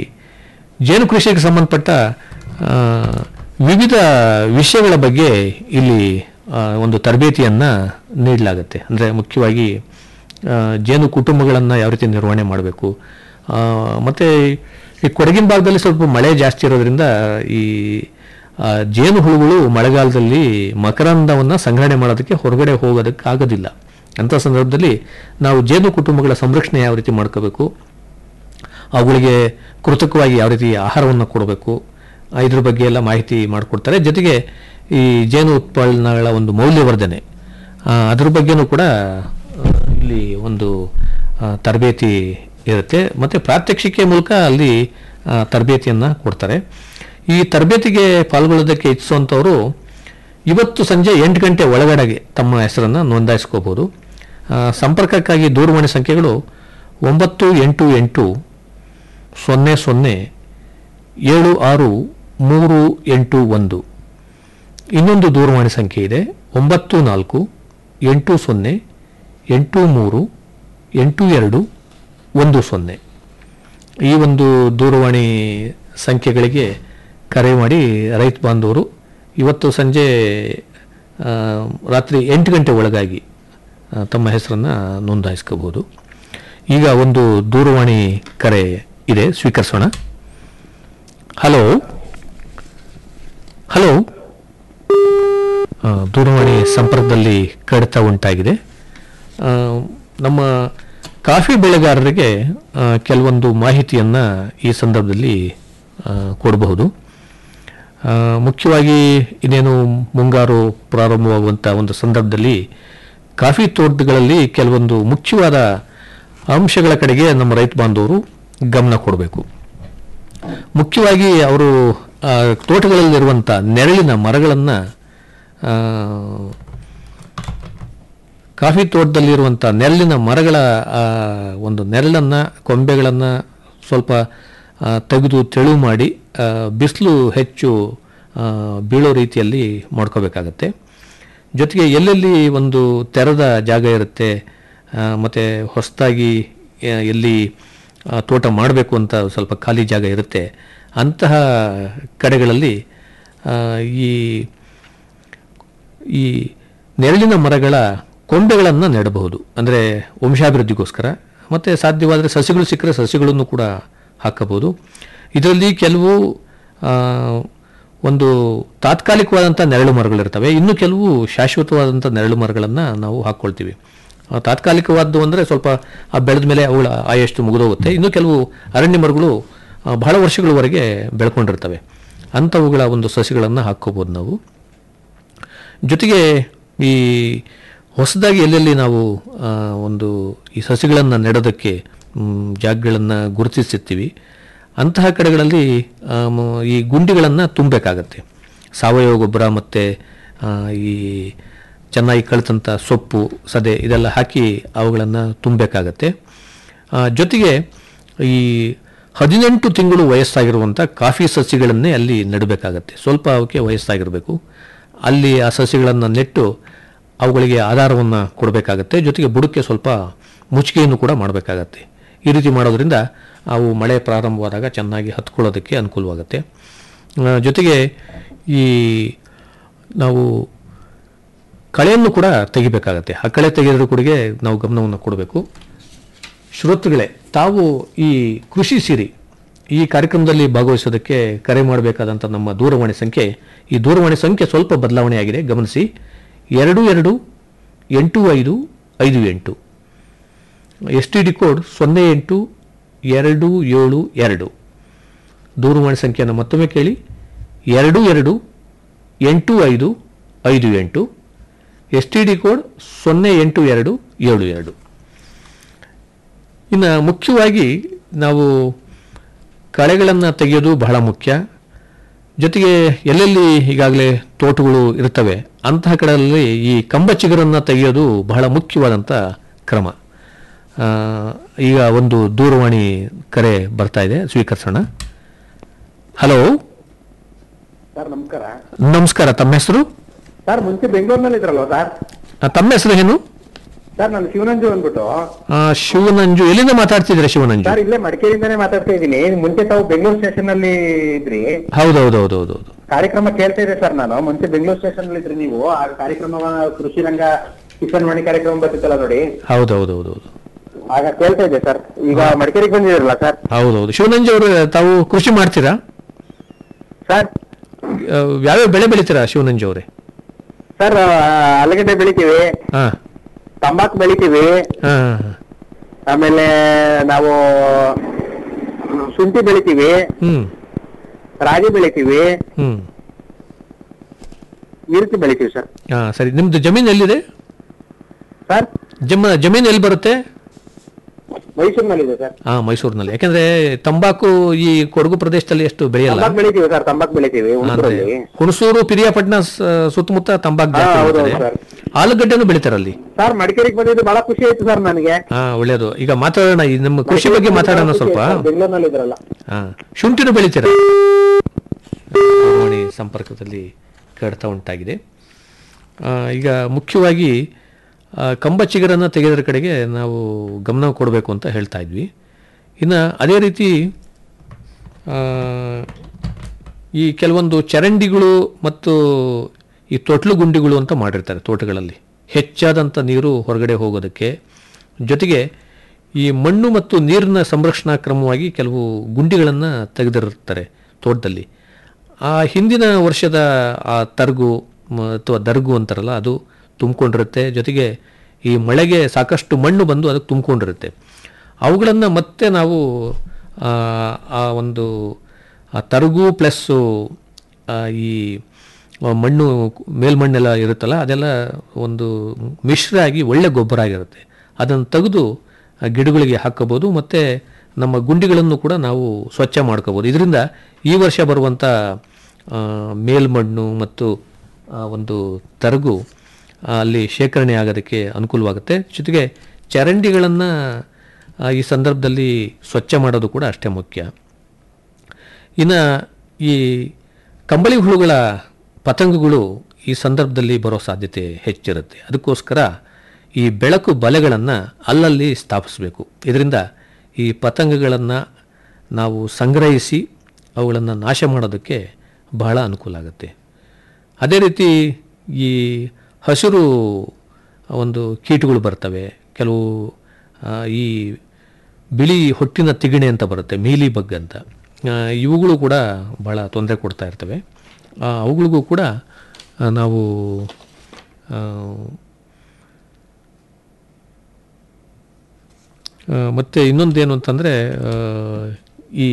ಜೇನು ಕೃಷಿಗೆ ಸಂಬಂಧಪಟ್ಟ ಆ, ವಿವಿಧ ವಿಷಯಗಳ ಬಗ್ಗೆ ಇಲ್ಲಿ ಆ, ಒಂದು ತರಬೇತಿಯನ್ನು ನೀಡಲಾಗುತ್ತೆ ಅಂದರೆ ಮುಖ್ಯವಾಗಿ ಆ, ಜೇನು ಕುಟುಂಬಗಳನ್ನು ಯಾವ ರೀತಿ ನಿರ್ವಹಣೆ ಮಾಡಬೇಕು ಮತ್ತು ಈ ಕೊಡಗಿನ ಭಾಗದಲ್ಲಿ ಸ್ವಲ್ಪ ಮಳೆ ಜಾಸ್ತಿ ಇರೋದ್ರಿಂದ ಈ ಆ, ಜೇನು ಹುಳುಗಳು ಮಳೆಗಾಲದಲ್ಲಿ ಮಕರಂದವನ್ನು ಸಂಗ್ರಹಣೆ ಮಾಡೋದಕ್ಕೆ ಹೊರಗಡೆ ಹೋಗೋದಕ್ಕೆ ಆಗೋದಿಲ್ಲ ಅಂಥ ಸಂದರ್ಭದಲ್ಲಿ ನಾವು ಜೇನು ಕುಟುಂಬಗಳ ಸಂರಕ್ಷಣೆ ಯಾವ ರೀತಿ ಮಾಡ್ಕೋಬೇಕು ಅವುಗಳಿಗೆ ಕೃತಕವಾಗಿ ಯಾವ ರೀತಿ ಆಹಾರವನ್ನು ಕೊಡಬೇಕು ಆ, ಇದ್ರ ಬಗ್ಗೆ ಎಲ್ಲ ಮಾಹಿತಿ ಮಾಡಿಕೊಡ್ತಾರೆ ಜೊತೆಗೆ ಈ ಜೇನು ಉತ್ಪನ್ನಗಳ ಒಂದು ಮೌಲ್ಯವರ್ಧನೆ ಆ, ಅದ್ರ ಬಗ್ಗೆನೂ ಕೂಡ ಆ, ಇಲ್ಲಿ ಒಂದು ಆ, ತರಬೇತಿ ಇರುತ್ತೆ ಮತ್ತು ಪ್ರಾತ್ಯಕ್ಷಿಕೆ ಮೂಲಕ ಅಲ್ಲಿ ತರಬೇತಿಯನ್ನು ಕೊಡ್ತಾರೆ ಈ ತರಬೇತಿಗೆ ಪಾಲ್ಗೊಳ್ಳೋದಕ್ಕೆ ಇಚ್ಛಿಸುವಂಥವರು ಇವತ್ತು ಸಂಜೆ ಎಂಟು ಗಂಟೆ ಒಳಗಡೆಗೆ ತಮ್ಮ ಹೆಸರನ್ನು ನೋಂದಾಯಿಸ್ಕೋಬೋದು ಆ, ಸಂಪರ್ಕಕ್ಕಾಗಿ ದೂರವಾಣಿ ಸಂಖ್ಯೆಗಳು ಒಂಬತ್ತು ಎಂಟು ಎಂಟು ಸೊನ್ನೆ ಸೊನ್ನೆ ಏಳು ಆರು ಮೂರು ಎಂಟು ಒಂದು ಇನ್ನೊಂದು ದೂರವಾಣಿ ಸಂಖ್ಯೆ ಇದೆ ಒಂಬತ್ತು ನಾಲ್ಕು ಎಂಟು ಸೊನ್ನೆ ಎಂಟು ಮೂರು ಎಂಟು ಎರಡು ಒಂದು ಸೊನ್ನೆ ಈ ಒಂದು ದೂರವಾಣಿ ಸಂಖ್ಯೆಗಳಿಗೆ ಕರೆ ಮಾಡಿ ರೈತ ಬಾಂಧವರು ಇವತ್ತು ಸಂಜೆ ಆ, ರಾತ್ರಿ ಎಂಟು ಗಂಟೆ ಒಳಗಾಗಿ ಆ, ತಮ್ಮ ಹೆಸರನ್ನು ನೋಂದಾಯಿಸ್ಕೋಬೋದು ಈಗ ಒಂದು ದೂರವಾಣಿ ಕರೆ ಇದೆ ಸ್ವೀಕರಿಸೋಣ ಹಲೋ ಹಲೋ ಆ, ದೂರವಾಣಿ ಸಂಪರ್ಕದಲ್ಲಿ ಕಡಿತ ಉಂಟಾಗಿದೆ ಆ, ನಮ್ಮ ಕಾಫಿ ಬೆಳೆಗಾರರಿಗೆ ಆ, ಕೆಲವೊಂದು ಮಾಹಿತಿಯನ್ನು ಈ ಸಂದರ್ಭದಲ್ಲಿ ಆ, ಕೊಡಬಹುದು ಆ, ಮುಖ್ಯವಾಗಿ ಇನ್ನೇನು ಮುಂಗಾರು ಪ್ರಾರಂಭವಾಗುವಂಥ ಒಂದು ಸಂದರ್ಭದಲ್ಲಿ ಕಾಫಿ ತೋಟಗಳಲ್ಲಿ ಕೆಲವೊಂದು ಮುಖ್ಯವಾದ ಅಂಶಗಳ ಕಡೆಗೆ ನಮ್ಮ ರೈತ ಬಾಂಧವರು ಗಮನ ಕೊಡಬೇಕು ಮುಖ್ಯವಾಗಿ ಅವರು ಆ, ತೋಟಗಳಲ್ಲಿರುವಂಥ ನೆರಳಿನ ಮರಗಳನ್ನು ಕಾಫಿ ತೋಟದಲ್ಲಿರುವಂಥ ನೆರಳಿನ ಮರಗಳ ಆ, ಒಂದು ನೆರಳನ್ನು ಕೊಂಬೆಗಳನ್ನು ಸ್ವಲ್ಪ ಆ, ತೆಗೆದು ತೆಳು ಮಾಡಿ ಬಿಸಿಲು ಹೆಚ್ಚು ಆ, ಬೀಳೋ ರೀತಿಯಲ್ಲಿ ಮಾಡ್ಕೋಬೇಕಾಗತ್ತೆ ಜೊತೆಗೆ ಎಲ್ಲೆಲ್ಲಿ ಒಂದು ತೆರೆದ ಜಾಗ ಇರುತ್ತೆ ಮತ್ತು ಹೊಸದಾಗಿ ಎಲ್ಲಿ ಆ, ತೋಟ ಮಾಡಬೇಕು ಅಂತ ಸ್ವಲ್ಪ ಖಾಲಿ ಜಾಗ ಇರುತ್ತೆ ಅಂತಹ ಕಡೆಗಳಲ್ಲಿ ಆ, ಈ ಈ ನೆರಳಿನ ಮರಗಳ ಕೊಂಬೆಗಳನ್ನು ನೆಡಬಹುದು ಅಂದರೆ ವಂಶಾಭಿವೃದ್ಧಿಗೋಸ್ಕರ ಮತ್ತು ಸಾಧ್ಯವಾದರೆ ಸಸಿಗಳು ಸಿಕ್ಕರೆ ಸಸಿಗಳನ್ನು ಕೂಡ ಹಾಕಬಹುದು ಇದರಲ್ಲಿ ಕೆಲವು ಆ, ಒಂದು ತಾತ್ಕಾಲಿಕವಾದಂಥ ನೆರಳು ಮರಗಳಿರ್ತವೆ ಇನ್ನು ಕೆಲವು ಶಾಶ್ವತವಾದಂಥ ನೆರಳು ಮರಗಳನ್ನು ನಾವು ಹಾಕ್ಕೊಳ್ತೀವಿ ಆ, ತಾತ್ಕಾಲಿಕವಾದ್ದು ಅಂದರೆ ಸ್ವಲ್ಪ ಆ ಬೆಳೆದ ಮೇಲೆ ಅವುಗಳ ಆಯಷ್ಟು ಮುಗಿದೋಗುತ್ತೆ ಇನ್ನು ಕೆಲವು ಅರಣ್ಯ ಮರಗಳು ಆ, ಬಹಳ ವರ್ಷಗಳವರೆಗೆ ಬೆಳ್ಕೊಂಡಿರ್ತವೆ ಅಂಥವುಗಳ ಒಂದು ಸಸಿಗಳನ್ನು ಹಾಕ್ಕೋಬೋದು ನಾವು ಜೊತೆಗೆ ಈ ಹೊಸದಾಗಿ ಎಲ್ಲೆಲ್ಲಿ ನಾವು ಆ, ಒಂದು ಈ ಸಸಿಗಳನ್ನು ನೆಡೋದಕ್ಕೆ ಜಾಗಗಳನ್ನು ಗುರುತಿಸಿರ್ತೀವಿ ಅಂತಹ ಕಡೆಗಳಲ್ಲಿ ಆ, ಮ- ಈ ಗುಂಡಿಗಳನ್ನು ತುಂಬಬೇಕಾಗತ್ತೆ ಸಾವಯವ ಗೊಬ್ಬರ ಮತ್ತು ಈ ಚೆನ್ನಾಗಿ ಕಳಿತಂಥ ಸೊಪ್ಪು ಸದೆ ಇದೆಲ್ಲ ಹಾಕಿ ಅವುಗಳನ್ನು ತುಂಬಬೇಕಾಗತ್ತೆ ಆ, ಜೊತೆಗೆ ಈ ಹದಿನೆಂಟು ತಿಂಗಳು ವಯಸ್ಸಾಗಿರುವಂಥ ಕಾಫಿ ಸಸಿಗಳನ್ನೇ ಅಲ್ಲಿ ನೆಡಬೇಕಾಗತ್ತೆ ಸ್ವಲ್ಪ ಅವಕ್ಕೆ ವಯಸ್ಸಾಗಿರಬೇಕು ಅಲ್ಲಿ ಆ ಸಸಿಗಳನ್ನು ನೆಟ್ಟು ಅವುಗಳಿಗೆ ಆಧಾರವನ್ನು ಕೊಡಬೇಕಾಗತ್ತೆ ಜೊತೆಗೆ ಬುಡಕ್ಕೆ ಸ್ವಲ್ಪ ಮುಚ್ಚಿಗೆಯನ್ನು ಕೂಡ ಮಾಡಬೇಕಾಗತ್ತೆ ಈ ರೀತಿ ಮಾಡೋದ್ರಿಂದ ಅವು ಮಳೆ ಪ್ರಾರಂಭವಾದಾಗ ಚೆನ್ನಾಗಿ ಹತ್ಕೊಳ್ಳೋದಕ್ಕೆ ಅನುಕೂಲವಾಗುತ್ತೆ ಆ, ಜೊತೆಗೆ ಈ ನಾವು ಕಳೆಯನ್ನು ಕೂಡ ತೆಗಿಬೇಕಾಗತ್ತೆ ಆ ಕಳೆ ತೆಗೆಯೋದ್ರ ಕೂಡಗೆ ನಾವು ಗಮನವನ್ನು ಕೊಡಬೇಕು ಶ್ರೋತೃಗಳೇ ತಾವು ಈ ಕೃಷಿ ಸಿರಿ ಈ ಕಾರ್ಯಕ್ರಮದಲ್ಲಿ ಭಾಗವಹಿಸೋದಕ್ಕೆ ಕರೆ ಮಾಡಬೇಕಾದಂಥ ನಮ್ಮ ದೂರವಾಣಿ ಸಂಖ್ಯೆ ಈ ದೂರವಾಣಿ ಸಂಖ್ಯೆ ಸ್ವಲ್ಪ ಬದಲಾವಣೆ ಆಗಿದೆ ಗಮನಿಸಿ ಎರಡು ಎರಡು ಎಂಟು ಐದು ಐದು ಎಂಟು ಎಸ್ ಟಿ ಡಿ ಕೋಡ್ ಸೊನ್ನೆ ಎಂಟು ಎರಡು ಏಳು ಎರಡು ದೂರವಾಣಿ ಸಂಖ್ಯೆಯನ್ನು ಮತ್ತೊಮ್ಮೆ ಕೇಳಿ ಎರಡು ಎರಡು ಎಂಟು ಐದು ಐದು ಎಂಟು ಎಸ್ ಟಿ ಡಿ ಕೋಡ್ ಸೊನ್ನೆ ಎಂಟು ಎರಡು ಏಳು ಎರಡು ಇನ್ನು ಮುಖ್ಯವಾಗಿ ನಾವು ಕಳೆಗಳನ್ನು ತೆಗೆಯೋದು ಬಹಳ ಮುಖ್ಯ ಜೊತೆಗೆ ಎಲ್ಲೆಲ್ಲಿ ಈಗಾಗಲೇ ತೋಟಗಳು ಇರ್ತವೆ ಅಂತಹ ಕಡೆಯಲ್ಲಿ ಈ ಕಂಬ ಚಿಗುರನ್ನು ತೆಗೆಯೋದು ಬಹಳ ಮುಖ್ಯವಾದಂಥ ಕ್ರಮ ಆ, ಈಗ ಒಂದು ದೂರವಾಣಿ ಕರೆ ಬರ್ತಾ ಇದೆ ಸ್ವೀಕರಿಸೋಣ ಹಲೋ ಸರ್ ನಮಸ್ಕಾರ ನಮಸ್ಕಾರ ತಮ್ಮ ಹೆಸರು ಸರ್ ಮುಂಚೆ ಬೆಂಗಳೂರಿನಲ್ಲಿ ಇದ್ರಲ್ವ ಸರ್ ಆ, ತಮ್ಮ ಹೆಸರು ಏನು ಸರ್ ನಾನು ಶಿವನಂಜು ಅಂದ್ಬಿಟ್ಟು ಆ, ಶಿವನಂಜು ಎಲ್ಲಿಂದ ಮಾತಾಡ್ತಿದ್ರೆ ಶಿವನಂಜು ಸರ್ ಇಲ್ಲೇ ಮಡಿಕೇರಿಯಿಂದಾನೇ ಮಾತಾಡ್ತಾ ಇದ್ದೀನಿ ಮುಂಚೆ ತಾವು ಬೆಂಗಳೂರು ಸ್ಟೇಷನ್ ಅಲ್ಲಿ ಇದ್ರಿ ಹೌದೌದೌದೌದು ಕಾರ್ಯಕ್ರಮ ಕೇಳ್ತಾ ಇದ್ದೆ ಸರ್ ನಾನು ಮುಂಚೆ ಬೆಂಗಳೂರು ಸ್ಟೇಷನ್ ಅಲ್ಲಿ ಇದ್ರಿ ನೀವು ಆ ಕಾರ್ಯಕ್ರಮ ಕೃಷಿ ರಂಗ ಕಿಸಾನ್ ವಾಣಿ ಕಾರ್ಯಕ್ರಮ ಬರ್ತಿತ್ತಲ್ಲ ನೋಡಿ ಹೌದೌದೌದೌದು ಆಗ ಕೇಳ್ತಾ ಇದ್ದೆ ಸರ್ ಈಗ ಮಡಿಕೇರಿಗೆ ಬಂದಿದ್ರಲ್ಲ ಸರ್ ಹೌದೌದು ಶಿವನಂಜು ಅವರು ತಾವು ಕೃಷಿ ಮಾಡ್ತೀರಾ ಸರ್ ಆ, ಯಾವ್ಯಾವ ಬೆಳೆ ಬೆಳಿತೀರಾ ಶಿವನಂಜು ಅವರೇ ಸರ್ ಆಲೂಗಡ್ಡೆ ಬೆಳಿತೀವಿ ಹಾ ತಂಬಾಕು ಬೆಳಿತೀವಿ ಹಾ ಆಮೇಲೆ ನಾವು ಶುಂಠಿ ಬೆಳಿತೀವಿ ಹ್ಮ್ ರಾಗಿ ಬೆಳಿತೀವಿ ಹ್ಮ್ ಈ ರೀತಿ ಬೆಳಿತೀವಿ ಸರ್ ಹಾ ಸರಿ ನಿಮ್ದು ಜಮೀನು ಎಲ್ಲಿದೆ ಸರ್ ಜಮ ಜಮೀನು ಎಲ್ಲಿ ಬರುತ್ತೆ ಮೈಸೂರಿನಲ್ಲಿದೆ ಸರ್ ಹಾ ಮೈಸೂರಿನಲ್ಲಿ ಯಾಕಂದ್ರೆ ತಂಬಾಕು ಈ ಕೊಡಗು ಪ್ರದೇಶದಲ್ಲಿ ಎಷ್ಟು ಬೆಳೆಯಲ್ಲ ತಂಬಾಕು ಬೆಳಿತೀವಿ ಸರ್ ತಂಬಾಕು ಬೆಳಿತೀವಿ ಹುಣಸೂರಲ್ಲಿ ಹುಣಸೂರು ಪಿರಿಯಾಪಟ್ಟಣ ಸ- ಸುತ್ತಮುತ್ತ ತಂಬಾಕು ಹಾ, ಜಾಸ್ತಿ ಹೌದು, ಬೆಳೀತಾರೆ. ಹೌದು ಆಲೂಗಡ್ಡೆನೂ ಬೆಳಿತಾರಲ್ಲಿ ಸರ್ ಮಡಿಕೇರಿಗೆ ಬಂದಿದ್ದು ಬಹಳ ಖುಷಿ ಆಯ್ತು ಸರ್ ನನಗೆ ಹಾ ಒಳ್ಳೇದು ಈಗ ಮಾತಾಡೋಣ ಈ ನಮ್ಮ ಕೃಷಿ ಬಗ್ಗೆ ಮಾತಾಡೋಣ ಸ್ವಲ್ಪ ಬೆಂಗಳೂರಿನಲ್ಲಿ ಇದ್ರಲ್ಲ ಹಾ ಶುಂಠಿನೂ ಬೆಳಿತೀರಾ ದೂರವಾಣಿ ಸಂಪರ್ಕದಲ್ಲಿ ಕಡಿತ ಉಂಟಾಗಿದೆ ಆ, ಈಗ ಮುಖ್ಯವಾಗಿ ಆ, ಕಂಬ ಚಿಗುರನ್ನು ತೆಗೆಯೋದ್ರ ಕಡೆಗೆ ನಾವು ಗಮನ ಕೊಡಬೇಕು ಅಂತ ಹೇಳ್ತಾ ಇದ್ವಿ ಇನ್ನು ಅದೇ ರೀತಿ ಆ, ಈ ಕೆಲವೊಂದು ಚರಂಡಿಗಳು ಮತ್ತು ಈ ತೊಟ್ಲು ಗುಂಡಿಗಳು ಅಂತ ಮಾಡಿರ್ತಾರೆ ತೋಟಗಳಲ್ಲಿ ಹೆಚ್ಚಾದಂಥ ನೀರು ಹೊರಗಡೆ ಹೋಗೋದಕ್ಕೆ ಜೊತೆಗೆ ಈ ಮಣ್ಣು ಮತ್ತು ನೀರಿನ ಸಂರಕ್ಷಣಾ ಕ್ರಮವಾಗಿ ಕೆಲವು ಗುಂಡಿಗಳನ್ನು ತೆಗೆದಿರುತ್ತಾರೆ ತೋಟದಲ್ಲಿ ಆ ಹಿಂದಿನ ವರ್ಷದ ಆ ತರ್ಗು ಮ- ಅಥವಾ ದರ್ಗು ಅಂತಾರಲ್ಲ ಅದು ತುಂಬಿಕೊಂಡಿರುತ್ತೆ ಜೊತೆಗೆ ಈ ಮಳೆಗೆ ಸಾಕಷ್ಟು ಮಣ್ಣು ಬಂದು ಅದಕ್ಕೆ ತುಂಬಿಕೊಂಡಿರುತ್ತೆ ಅವುಗಳನ್ನು ಮತ್ತೆ ನಾವು ಆ, ಆ ಒಂದು ಆ ತರಗು ಪ್ಲಸ್ಸು ಈ ಮಣ್ಣು ಮೇಲ್ಮಣ್ಣೆಲ್ಲ ಇರುತ್ತಲ್ಲ ಅದೆಲ್ಲ ಒಂದು ಮಿಶ್ರ ಆಗಿ ಒಳ್ಳೆ ಗೊಬ್ಬರ ಆಗಿರುತ್ತೆ ಅದನ್ನು ತೆಗೆದು ಆ, ಗಿಡಗಳಿಗೆ ಹಾಕಬಹುದು ಮತ್ತು ನಮ್ಮ ಗುಂಡಿಗಳನ್ನು ಕೂಡ ನಾವು ಸ್ವಚ್ಛ ಮಾಡ್ಕೋಬೋದು ಇದರಿಂದ ಈ ವರ್ಷ ಬರುವಂಥ ಆ, ಮೇಲ್ಮಣ್ಣು ಮತ್ತು ಆ, ಒಂದು ತರಗು ಆ, ಅಲ್ಲಿ ಶೇಖರಣೆ ಆಗೋದಕ್ಕೆ ಅನುಕೂಲವಾಗುತ್ತೆ ಜೊತೆಗೆ ಚರಂಡಿಗಳನ್ನು ಈ ಸಂದರ್ಭದಲ್ಲಿ ಸ್ವಚ್ಛ ಮಾಡೋದು ಕೂಡ ಅಷ್ಟೇ ಮುಖ್ಯ ಇನ್ನು ಈ ಕಂಬಳಿ ಹುಳುಗಳ ಪತಂಗಗಳು ಈ ಸಂದರ್ಭದಲ್ಲಿ ಬರೋ ಸಾಧ್ಯತೆ ಹೆಚ್ಚಿರುತ್ತೆ ಅದಕ್ಕೋಸ್ಕರ ಈ ಬೆಳಕು ಬಲೆಗಳನ್ನು ಅಲ್ಲಲ್ಲಿ ಸ್ಥಾಪಿಸಬೇಕು ಇದರಿಂದ ಈ ಪತಂಗಗಳನ್ನು ನಾವು ಸಂಗ್ರಹಿಸಿ ಅವುಗಳನ್ನು ನಾಶ ಮಾಡೋದಕ್ಕೆ ಬಹಳ ಅನುಕೂಲ ಆಗುತ್ತೆ ಅದೇ ರೀತಿ ಈ ಹಸಿರು ಒಂದು ಕೀಟಗಳು ಬರ್ತವೆ ಕೆಲವು ಆ, ಈ ಬಿಳಿ ಹೊಟ್ಟಿನ ತಿಗಣೆ ಅಂತ ಬರುತ್ತೆ ಮೀಲಿ ಬಗ್ ಅಂತ ಆ, ಇವುಗಳು ಕೂಡ ಭಾಳ ತೊಂದರೆ ಕೊಡ್ತಾ ಇರ್ತವೆ ಆ, ಅವುಗಳಿಗೂ ಕೂಡ ಆ, ನಾವು ಆ, ಆ, ಮತ್ತೆ ಇನ್ನೊಂದೇನು ಅಂತಂದರೆ ಈ